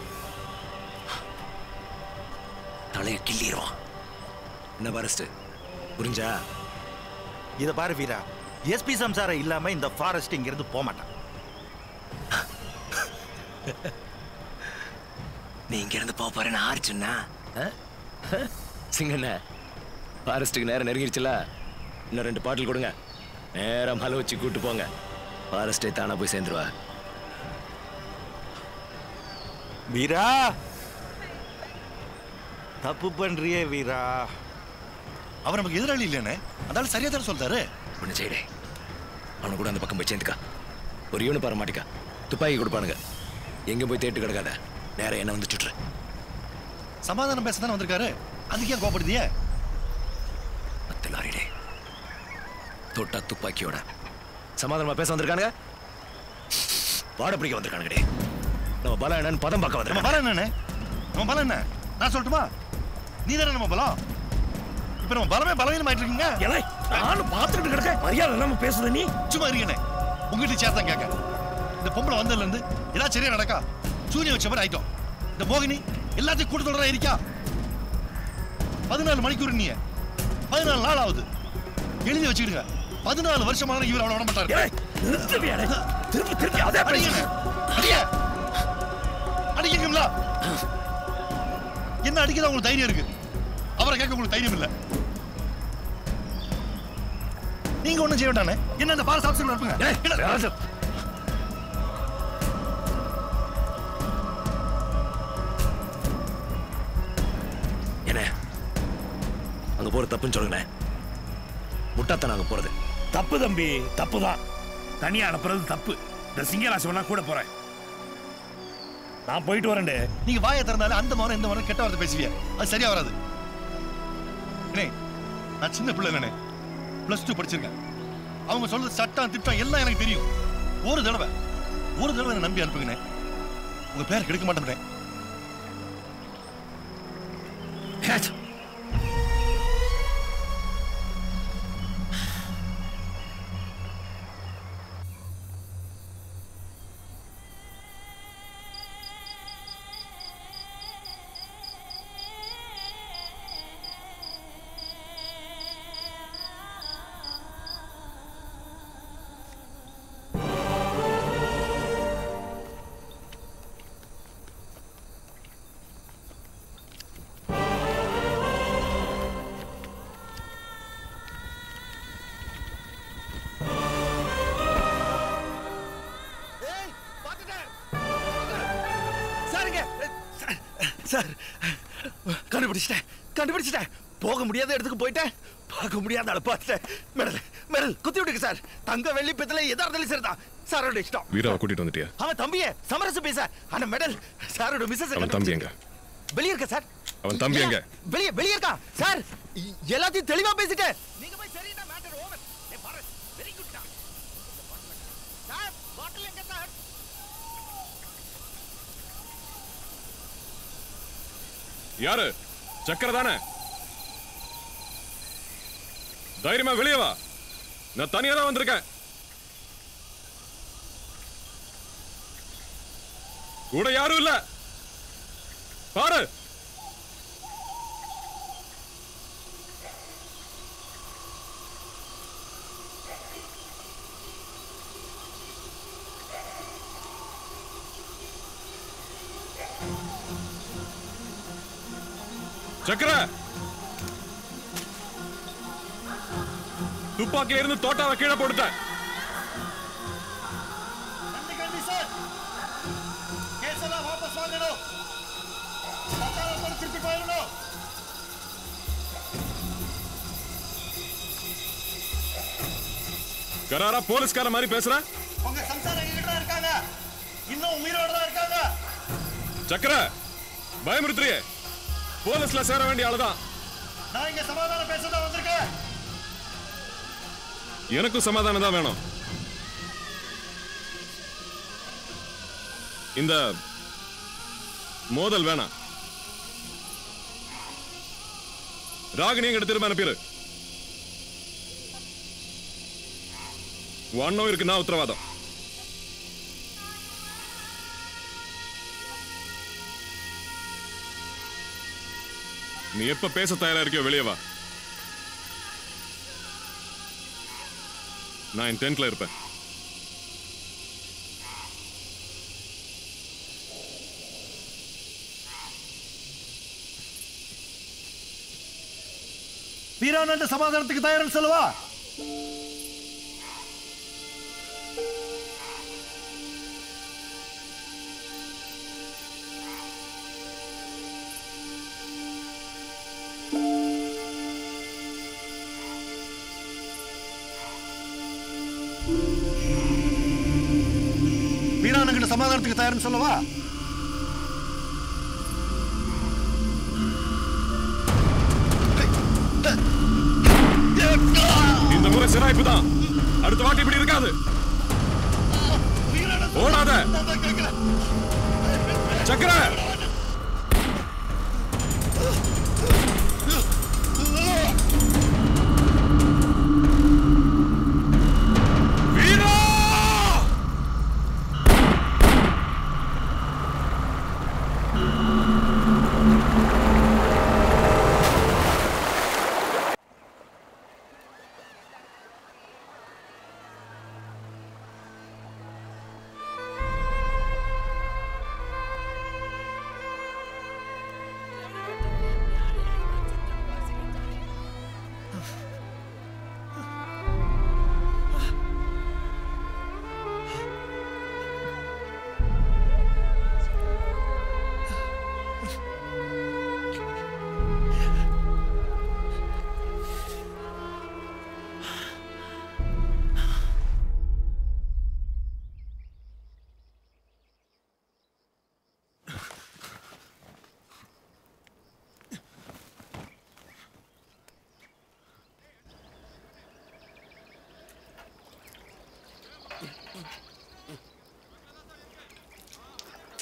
தலையை கிள்ளிடுவான் என்ன பரஸ்ட் புரிஞ்சா இத பாரு வீரா எஸ்பி சம்சாரம் இல்லாம இந்த ஃபாரஸ்ட் இங்க இருந்து போக மாட்டான் நீ இங்க இருந்து போக போறேன்னு ஆறு சொன்னா சிங்கண்ண ஃபாரஸ்ட்டுக்கு நேரம் நெருங்கிருச்சுல இன்னும் ரெண்டு பாட்டில் கொடுங்க நேரம் மலை வச்சு கூட்டு போங்க ஃபாரஸ்டே தானா போய் சேர்ந்துருவா வீரா தப்பு பண்றியே வீரா அவர் நமக்கு எதிராளி இல்லைன்னு அதால சரியா தானே சொல்றாரு ஒன்று செய்டே அவனை கூட அந்த பக்கம் போய் சேர்ந்துக்கா ஒரு யூனி பாரு மாட்டிக்கா துப்பாக்கி கொடுப்பானுங்க எங்க போய் தேட்டு கிடக்காத நேரம் என்ன வந்து சுட்டுரு சமாதானம் பேச தானே வந்திருக்காரு அதுக்கு ஏன் கோபப்படுதிய பத்து லாரிடே தொட்டா துப்பாக்கியோட சமாதானமா பேச வந்திருக்கானுங்க வாட பிடிக்க வந்திருக்கானுங்கடே நம்ம பலம் என்னன்னு பதம் பார்க்க நம்ம வந்திருக்காங்க பலம் என்னன்னு நம்ம பலம் என்ன நான் சொல்லட்டுமா நீ தானே நம்ம பலம் இப்ப நம்ம பலமே பலவீனம் ஆயிட்டு இருக்கீங்க நானும் பார்த்துக்கிட்டு கிடக்க மரியாதை இல்லாம பேசுத நீ சும்மா இருக்கேனே உங்ககிட்ட சேர்த்தான் கேட்க இந்த பொம்பளை வந்ததுல இருந்து ஏதாவது சரியா நடக்கா சூரிய வச்ச மாதிரி ஆயிட்டோம் இந்த மோகினி எல்லாத்தையும் கூட்டத்தோட இருக்கா பதினாலு மணிக்கூர் நீ பதினாலு நாள் ஆகுது எழுதி வச்சுக்கிடுங்க பதினாலு வருஷமான இவர் அவளை விட மாட்டாரு திருப்பி திருப்பி அதே அடிங்க அடிங்க அடிக்கீங்களா என்ன அடிக்கிறதா உங்களுக்கு தைரியம் இருக்கு அவரை கேட்க உங்களுக்கு தைரியம் இல்ல நீங்க ஒண்ணும் செய்ய வேண்டானே என்ன அந்த பாரஸ் ஆப்ஷன் இருப்பீங்க போற தப்புன்னு சொல்லுங்கண்ணே முட்டாத்தான் நாங்க போறது தப்பு தம்பி தப்பு தான் தனியா அனுப்புறது தப்பு இந்த சிங்கராசி வேணா கூட போறேன் நான் போயிட்டு வரேன்டே நீங்க வாயை திறந்தாலே அந்த மரம் இந்த மரம் கெட்ட வார்த்தை பேசுவீங்க அது சரியா வராது அண்ணே நான் சின்ன பிள்ளை இல்லைண்ணே பிளஸ் டூ படிச்சிருக்கேன் அவங்க சொல்றது சட்டம் திட்டம் எல்லாம் எனக்கு தெரியும் ஒரு தடவை ஒரு தடவை என்னை நம்பி அனுப்புங்கண்ணே உங்க பேர் கெடுக்க மாட்டேன் சாருங்க சார், சார் கண்டுபிடிச்சிட்டேன் கண்டுபிடிச்சிட்டேன் போக முடியாத இடத்துக்கு போயிட்டேன் பார்க்க முடியாத ஆளை பார்த்துட்டேன் மெடல் மெடல் குத்தி விடுங்க சார் தங்க வெள்ளி பித்தளை எதா இருந்தாலும் சரிதான் சாரோட இஷ்டம் வீராவை கூட்டிட்டு வந்துட்டியா அவன் தம்பியே சமரசம் பேச ஆனா மெடல் சாரோட மிஸ்ஸஸ் அவன் தம்பி எங்க வெளிய இருக்க சார் அவன் தம்பி எங்க வெளிய வெளிய இருக்கான் சார் எ- எல்லாத்தையும் தெளிவா பேசிட்டேன் நீங்க போய் சரியா மேட்டர் ஓவர் ஏ பாரு வெரி குட் சார் பாட்டில் எங்க சார் யாரு சக்கர தானே தைரியமா வெளியே வா நான் தனியா தான் வந்திருக்கேன் கூட யாரும் இல்ல பாரு சக்கர துப்பாக்கில இருந்து தோட்டாவை கீழே போட்டுட்டேன் நந்திகாந்தி சார் கேஸ் எல்லாம் வாபஸ் வாங்கணும் பத்தாயிரம் திருப்பி போயிடணும் கராரா போலீஸ்கார மாதிரி பேசுற உங்க சம்சாரம் எங்கிட்ட தான் இருக்காங்க இன்னும் உயிரோட தான் இருக்காங்க சக்கர பயமுறுத்துறியே போலீஸ்ல சேர வேண்டிய ஆளுதான் நான் இங்க சமாதானம் பேச தான் வந்திருக்கேன் எனக்கும் சமாதானம் தான் வேணும் இந்த மோதல் வேணாம் ராகினி எங்கிட்ட திரும்ப அனுப்பிடு ஒன் இருக்கு நான் உத்தரவாதம் நீ எப்ப பேச தயாரா இருக்கியோ வெளியே வா நான் என் டென்ட்ல இருப்பேன் வீரானந்த சமாதானத்துக்கு தயார்னு சொல்லவா வீரானங்கிட்ட சமாதானத்துக்கு தயார்னு சொல்லவா இந்த முறை சிராய்ப்பு தான் அடுத்த வாட்டி இப்படி இருக்காது ஓடாத சக்கர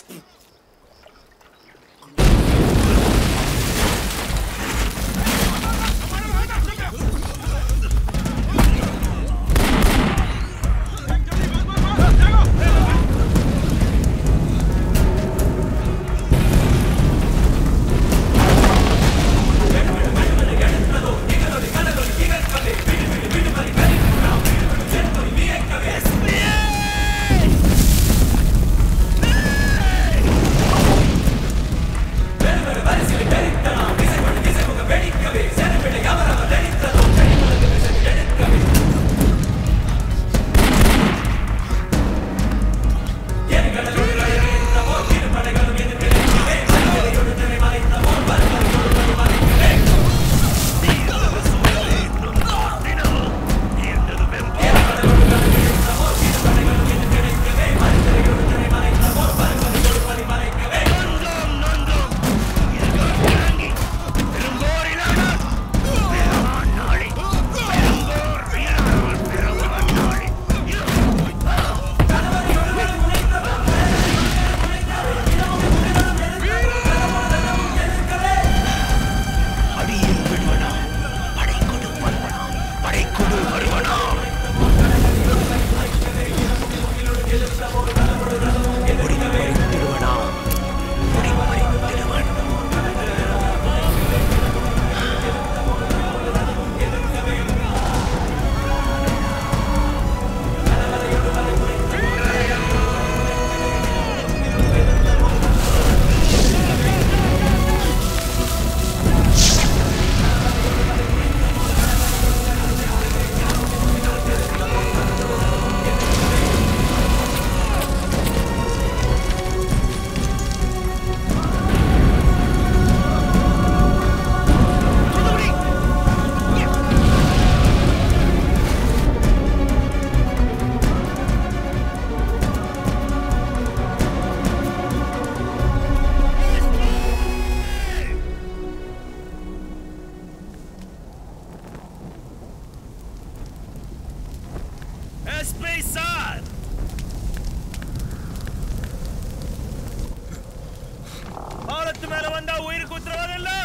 எஸ்பி சார் பாலத்து மேல வந்தா உயிருக்கு உத்தரவாதம் இல்ல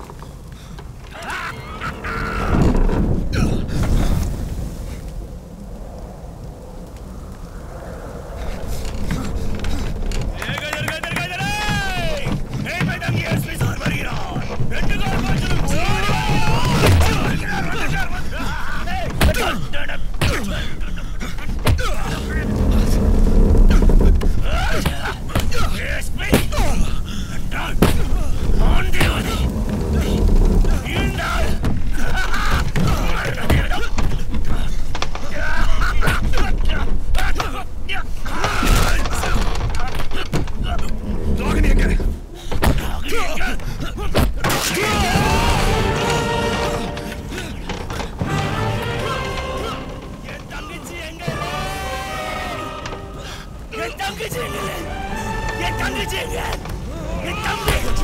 என் தங்கச்சி எங்க என் தங்கச்சி எங்க என் தங்கச்சி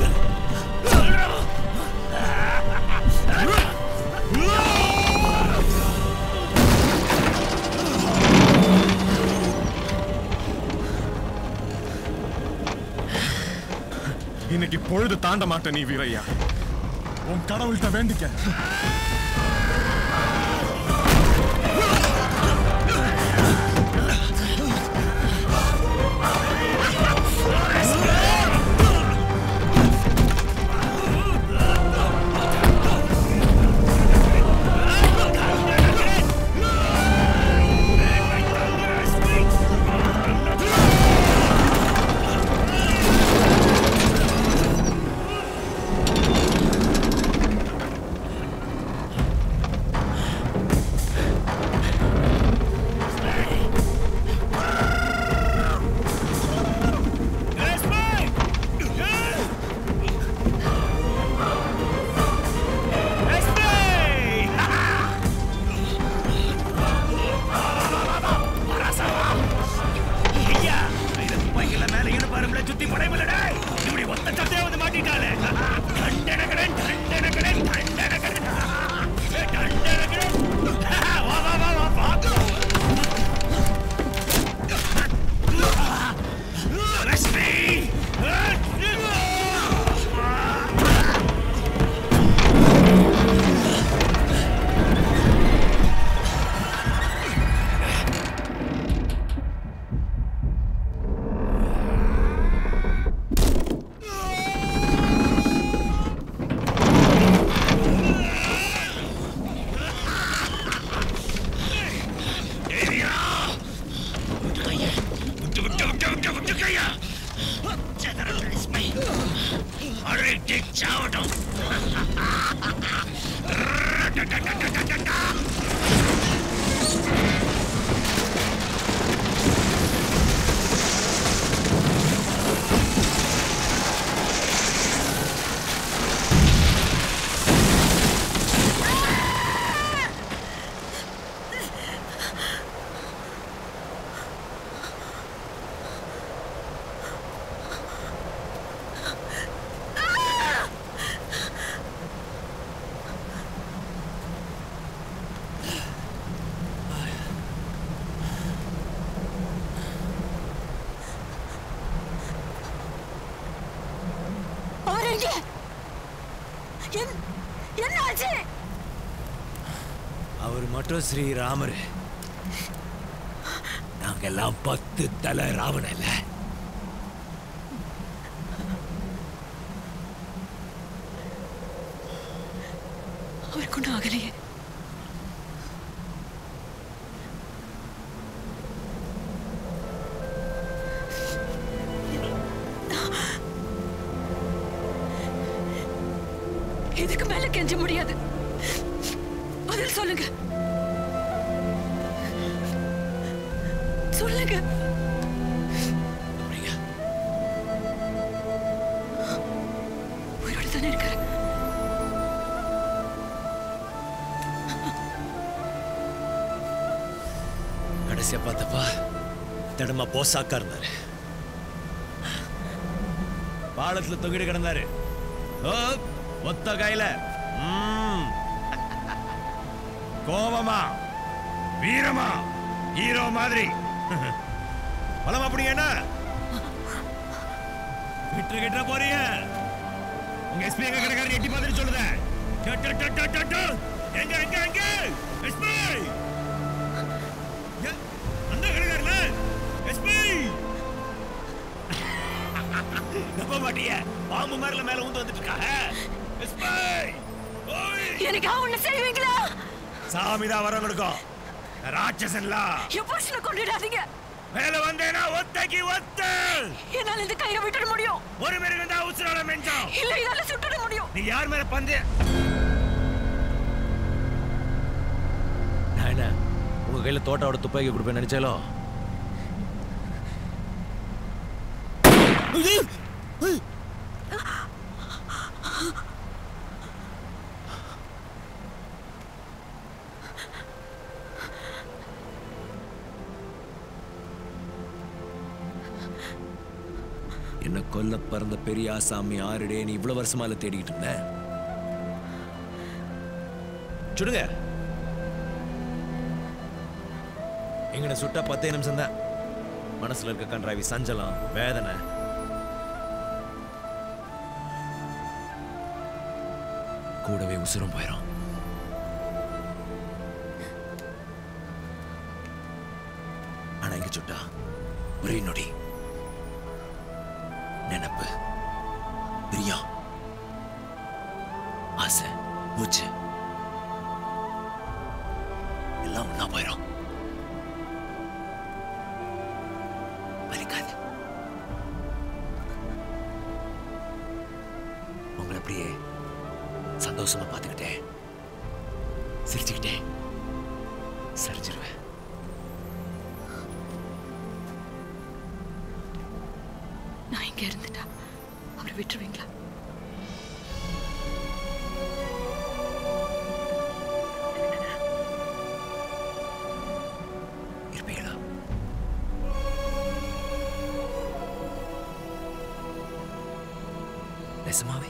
இன்னைக்கு பொழுது தாண்ட மாட்டேன் நீ வீரையா உன் கடவுள்கிட்ட வேண்டிக்க சுத்தி படைமில்லடே இப்படி ஒத்த சட்டையா வந்து மாட்டிட்டாளே டண்டனகடன் டண்டனகடன் டண்டனகடன் டண்டனகடன் வா வா வா வா பாக்கலாம் லட்சுமி அழைத்து சாவட்டும் அவர் எங்கே என்- என்ன ஆச்சு அவர் மட்டும் ஸ்ரீராமர் நாங்கெல்லாம் பத்து தலை ராவண இல்ல அவருக்கு ஒன்றும் ஆகலையே இதுக்கு மேல கெஞ்ச முடியாது பதில் சொல்லுங்க சொல்லுங்க உயிரோட தானே இருக்காரு கடைசியா பார்த்தப்பா திடமா போசாக்கா இருந்தாரு பாலத்துல தொங்கிட்டு கிடந்தாரு ஓ, ஒத்த கையில ம். கோபமா வீரமா ஹீரோ மாதிரி பலம் அப்படிங்க என்ன விட்டு கிட்ட போறீங்க உங்க எஸ்பி எங்க கடைக்காரன் எட்டி பார்த்துட்டு சொல்லுத ட, ட, ட, ட, ட, ட. எங்க எங்க எங்க எஸ்பி அந்த கடைக்காரல எஸ்பி நம்ப மாட்டிய பாம்பு மாதிரில மேல ஊந்து வந்துட்டு இருக்காங்க எஸ்பி எனக்கு ஒண்ணு செய்வீங்களா சாமி தான் வரம் கொடுக்கும் ராட்சசன்லா என் புருஷனை கொண்டுடாதீங்க மேல வந்தேனா ஒத்தைக்கு ஒத்த என்னால இந்த கையை விட்டுட முடியும் ஒரு மிருகம் தான் உசுரால மெஞ்சம் இல்ல இதால சுட்டுட முடியும் நீ யார் மேல பந்து நான் என்ன உங்க கையில தோட்டாவோட துப்பாக்கி கொடுப்பேன் நினைச்சாலோ என்ன கொல்ல பிறந்த பெரிய ஆசாமி ஆறுடே நீ இவ்வளவு வருஷமா இல்ல தேடிக்கிட்டு இருந்த சுடுங்க எங்கன சுட்டா பத்தே நிமிஷம் தான் மனசுல இருக்க கன்றாவி சஞ்சலம் வேதனை கூடவே உசுரும் போயிடும் ஆனா இங்க சுட்டா ஒரே நொடி நினப்பு பிரியம் ஆசை மூச்சு எல்லாம் ஒண்ணா போயிடும் வலிக்காது உங்களை அப்படியே சந்தோஷமா பார்த்துக்கிட்டே சிரிச்சுக்கிட்டே சரிச்சிருவேன் நான் இங்க இருந்துட்டா அவரை விட்டுருவீங்களா இருப்பீங்களா நிஜமாவே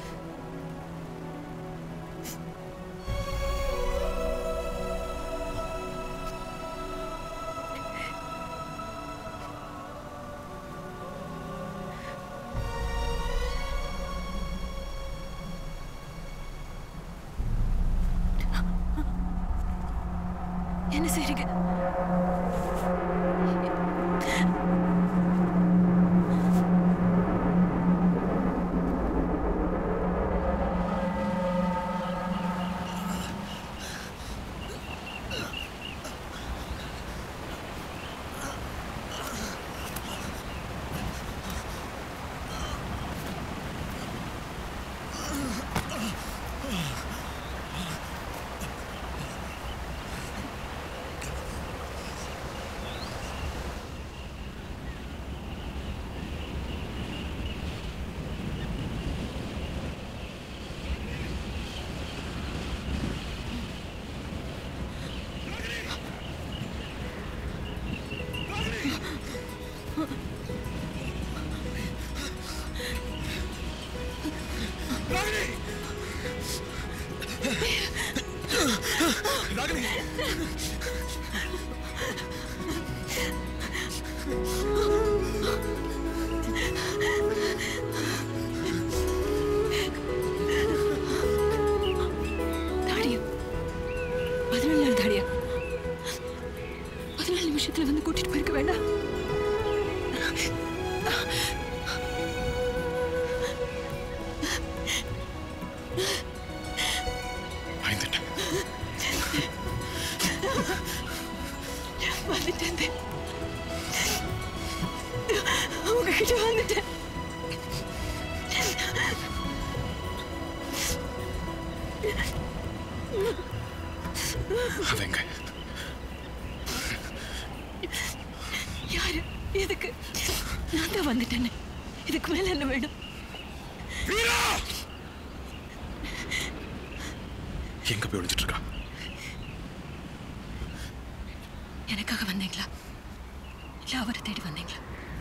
என்ன செய்றீங்க ராகினி தாடியா பதினாலு நாள் தாடியா பதினாலு நிமிஷத்துல வந்து கூட்டிட்டு போயிருக்க வேண்டாம் பயந்துட்டேன் வந்துட்டேன் உங்ககிட்ட வந்துட்டேன் அவங்க யாரு எதுக்கு நான் தான் வந்துட்டேன்னு இதுக்கு மேல என்ன வேணும் எங்க போய் ஒளிஞ்சிட்டு இருக்கா எனக்காக வந்தீங்களா இல்ல அவரை தேடி வந்தீங்களா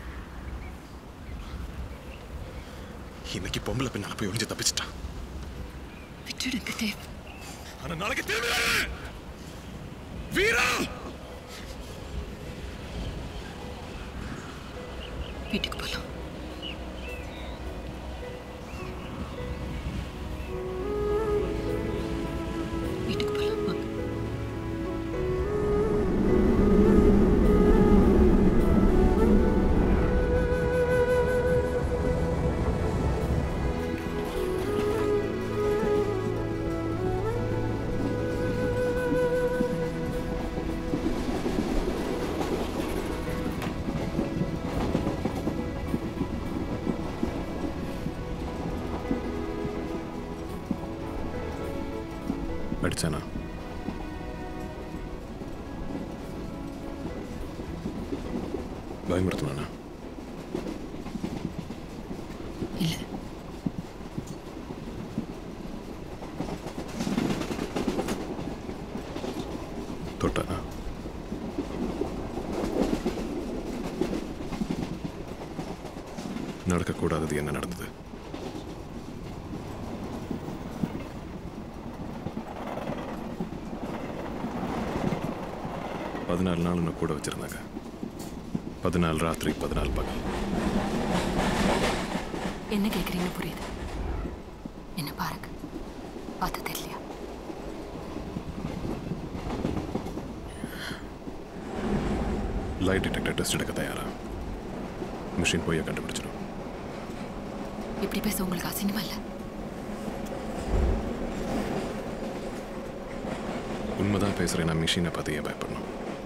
இன்னைக்கு பொம்பளை பின்னால போய் ஒளிஞ்சு தப்பிச்சிட்டான் விட்டுடுங்க தேவ் ஆனா நாளைக்கு திரும்பி வரேன். வீரா வீட்டுக்கு போலாம் வீட்டுக்கு போலாம் வாங்க அடிச்சானா பயமுறுத்தினானா இல்ல தொட்டானா நடக்கக்கூடாதது என்ன நடந்தது பதினாலு நாள் உன்னை கூட வச்சிருந்தாங்க பதினாலு ராத்திரி பதினாலு பகல் என்ன கேக்குறீங்க புரியுது என்ன பாருங்க பார்த்து தெரியலையா லைட் டிடெக்டர் டெஸ்ட் எடுக்க தயாரா மிஷின் போய் கண்டுபிடிச்சிடும் இப்படி பேச உங்களுக்கு அசிங்கமா இல்ல உண்மைதான் பேசுறேன் நான் மிஷினை பார்த்து ஏன் பயப்படணும்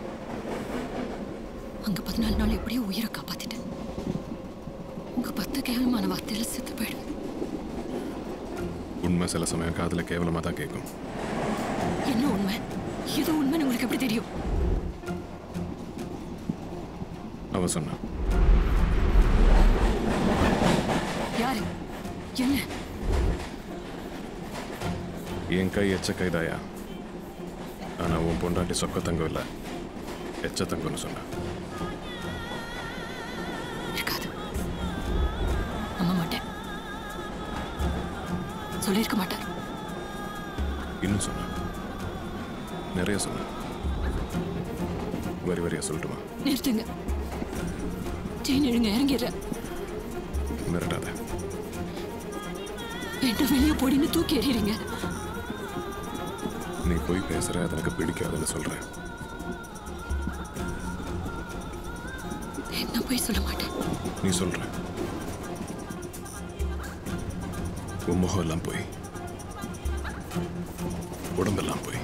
அங்க பதினாலு நாள் எப்படியோ உயிரை காப்பாத்திட்டேன் உங்க பத்து கேவலமான வார்த்தையில செத்து போயிடும் உண்மை சில சமயம் காதுல கேவலமா தான் கேட்கும் என்ன உண்மை இது உண்மைன்னு உங்களுக்கு எப்படி தெரியும் அவ சொன்னா யாரு என்ன என் கை எச்ச கைதாயா ஆனா உன் பொண்டாட்டி சொக்க தங்கம் இல்ல எச்ச தங்கம்னு சொன்ன இருக்காது நம்ப மாட்டேன் சொல்லியிருக்க மாட்டார் இன்னும் சொன்ன நிறைய சொன்ன வரி வரியா சொல்லட்டுமா நிறுத்துங்க செயின் இழுங்க இறங்கிடுறேன் மிரட்டாத என்ன வெளியே போடின்னு தூக்கி எறியறீங்க நீ போய் பேசுற அது எனக்கு பிடிக்காதுன்னு சொல்றேன் நான் போய் சொல்ல மாட்டேன் நீ சொல்ற உன் முகம் எல்லாம் போய் உடம்பெல்லாம் போய்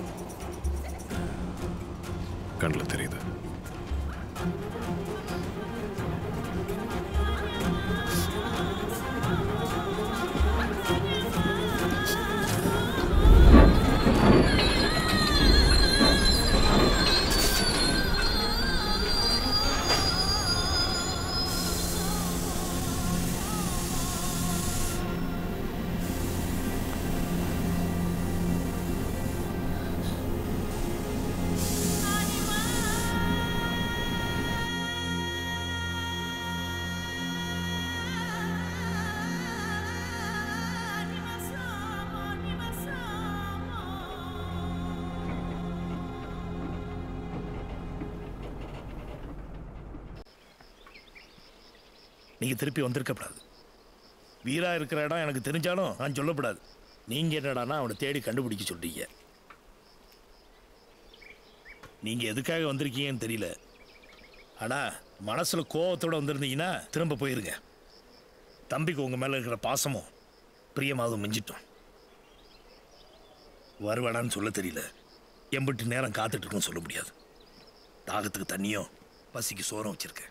கண்ணில் தெரியுது நீங்க திருப்பி வந்திருக்கப்படாது வீரா இருக்கிற இடம் எனக்கு தெரிஞ்சாலும் நான் சொல்லப்படாது நீங்க என்னடான்னா அவனை தேடி கண்டுபிடிக்க சொல்றீங்க நீங்க எதுக்காக வந்திருக்கீங்கன்னு தெரியல ஆனா மனசுல கோவத்தோட வந்திருந்தீங்கன்னா திரும்ப போயிருங்க தம்பிக்கு உங்க மேல இருக்கிற பாசமும் பிரியமாவது மிஞ்சிட்டோம் வருவாடான்னு சொல்ல தெரியல எம்பிட்டு நேரம் காத்துட்டு இருக்குன்னு சொல்ல முடியாது தாகத்துக்கு தண்ணியும் பசிக்கு சோறும் வச்சிருக்கேன்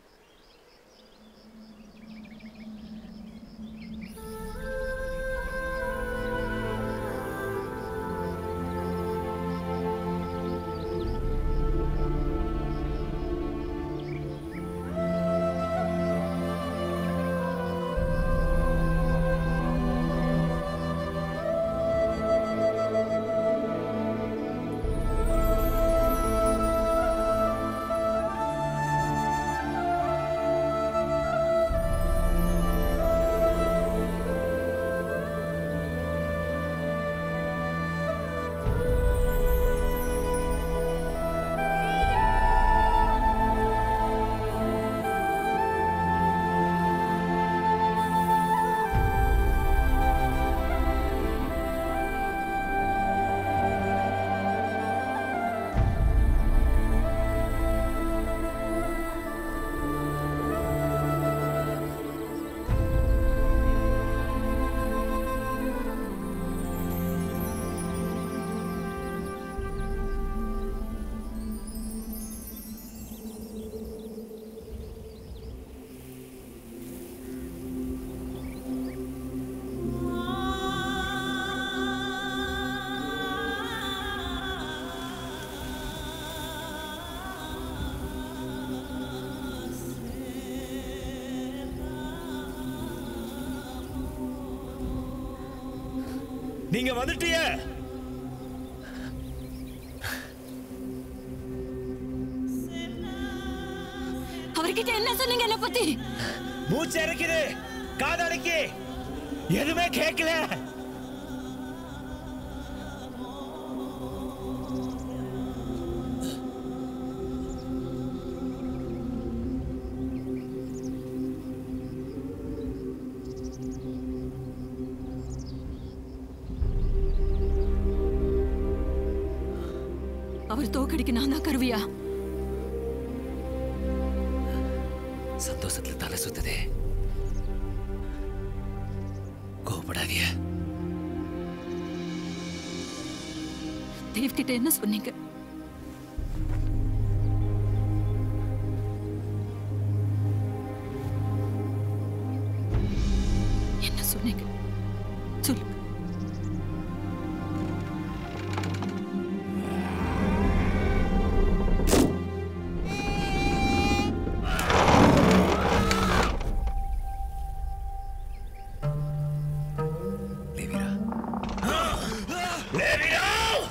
நீங்க வந்துட்டிய அவர்கிட்ட என்ன சொன்னீங்க என்ன பத்தி மூச்சு இறக்குது காதடைக்கு எதுவுமே கேட்கல அவர் தோக்கடிக்க நான் தான் கருவியா சந்தோஷத்துல தலை சுத்துதே கோவப்படாதீங்க தேவ் கிட்ட என்ன சொன்னீங்க என்ன சொன்னீங்க சொல்லு லேவியா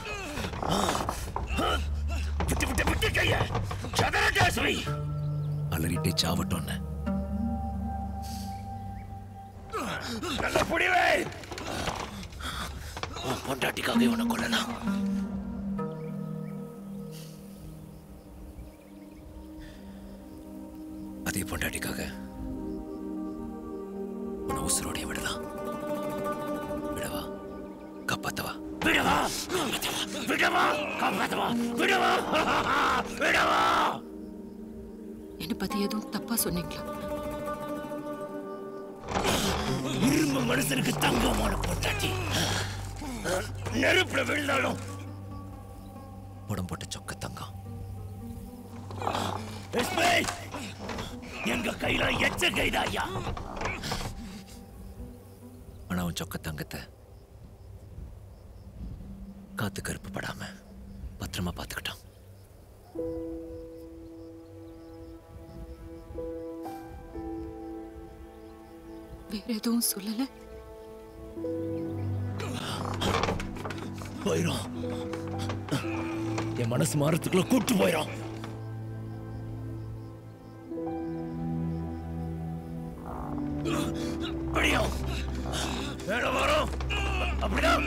விட்டு விட்டு விட்டு கைய சதரகாசுரி அலறிட்டே சாவட்டோன்னு நல்ல புடிவே உன் பொண்டாட்டிக்காக இவனை கொல்லலாம் அதே பொண்டாட்டிக்காக உன்னை உசுரோடைய விடலாம் விடவா காப்பாத்தவா விடவா விடவா காப்பாத்தவா விடவா விடவா என்ன பத்தி எதுவும் தப்பா சொன்னீங்களா இரும்பு மனுஷனுக்கு தங்கமான பொண்டாட்டி நெருப்புல விழுந்தாலும் புடம் போட்ட சொக்க தங்கம் எஸ்பி எங்க கையில எச்ச கைதா ஐயா ஆனா அவன் சொக்க தங்கத்தை காத்து கருப்பு படாம பத்திரமா பார்த்துக்கிட்டான் வேற எதுவும் சொல்லல போயிரும் என் மனசு மாறத்துக்குள்ள கூட்டு போயிரும் அப்படியும் மேல வரும் அப்படிதான்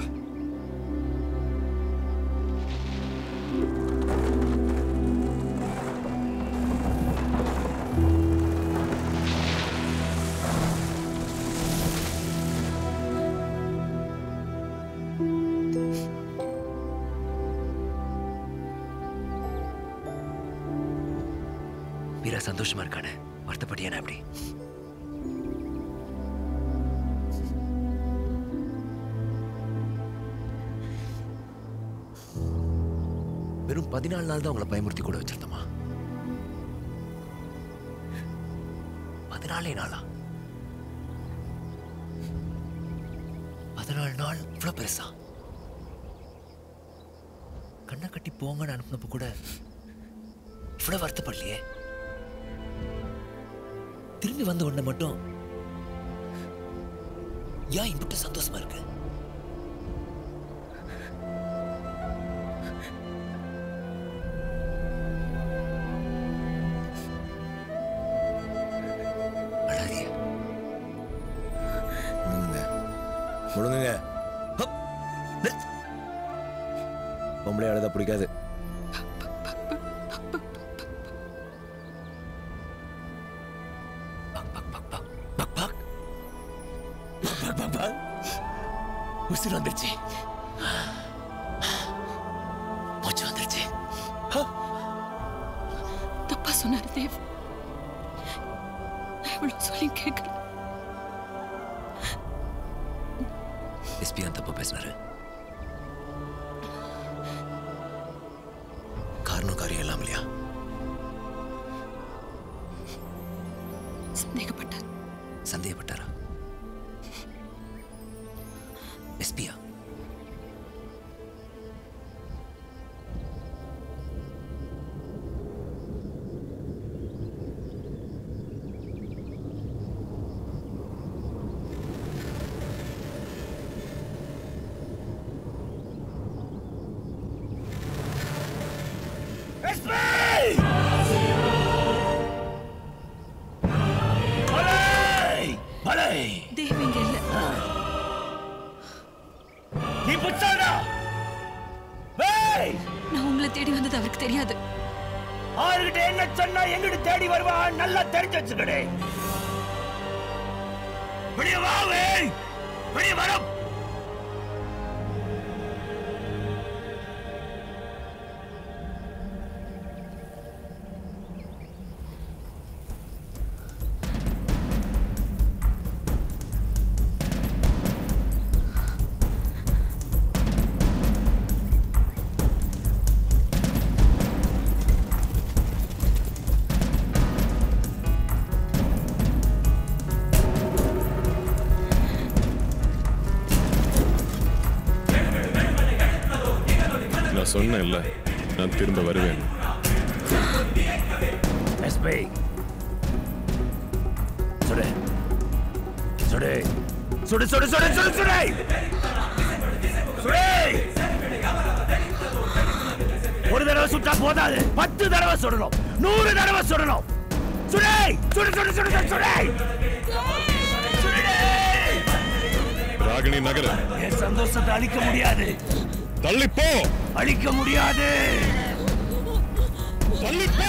சந்தோஷமா இருக்கானே வருத்தப்பட்டியா அப்படி வெறும் பதினாலு நாள் தான் உங்களை பயமுறுத்தி கூட வச்சிருந்தோமா பதினாலே நாளா பதினாலு நாள் இவ்வளோ பெருசா கண்ணை கட்டி போங்கன்னு அனுப்புனப்ப கூட இவ்வளவு வருத்தப்படலையே திரும்பி வந்த உடனே மட்டும் ஏன் இம்பிட்டு சந்தோஷமா இருக்கு அழாதீங்க முழுங்குங்க முழுங்குங்க ஹப். நிறுத்து. பொம்பளை அழுதா பிடிக்காது உசுறு வந்துருச்சு மூச்சு வந்துருச்சு தப்பா சொன்னாரு தேவ் நான் எவ்வளவு சொல்லி கேட்கிறேன் எஸ்பி தான் தப்பா பேசினாரு காரணம் காரியம் எல்லாம் இல்லையா சந்தேகப்பட்டார் சந்தேகப்பட்டாரா எஸ்பியா தேவ் இங்க இல்ல நீ புச்சாடா ஏய் நான் உங்களை தேடி வந்தது அவருக்கு தெரியாது ஆறுகிட்ட என்ன சொன்னா எங்கிட்ட தேடி வருவா நல்லா தெரிஞ்சு வச்சுக்கடே வெளிய வா வேய் வெளிய வரும் நான் சொன்னேன்ல நான் திரும்ப வருவேன் எஸ்பி சுடு சுடு சுடு சுடு சுடு சுடு சுடு சுடு ஒரு தடவை சுட்டா போதாது பத்து தடவை சுடணும் நூறு தடவை சுடணும் சுடு சுடு சுடு சுடு சுடு சுடு ராகினி நகர என் சந்தோஷத்தை அழிக்க முடியாது தள்ளி போ அழிக்க முடியாது தள்ளி போ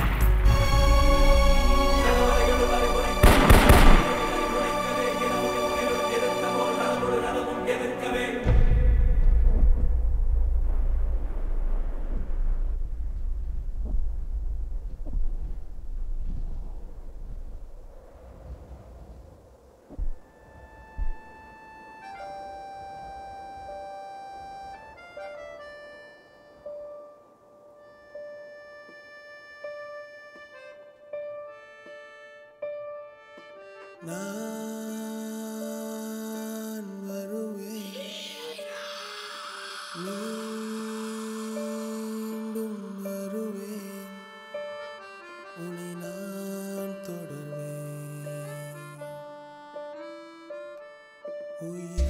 நான் வருவேன் மீண்டும் வருவேன் உன்னை நான் தொடர்வேன் உயிர்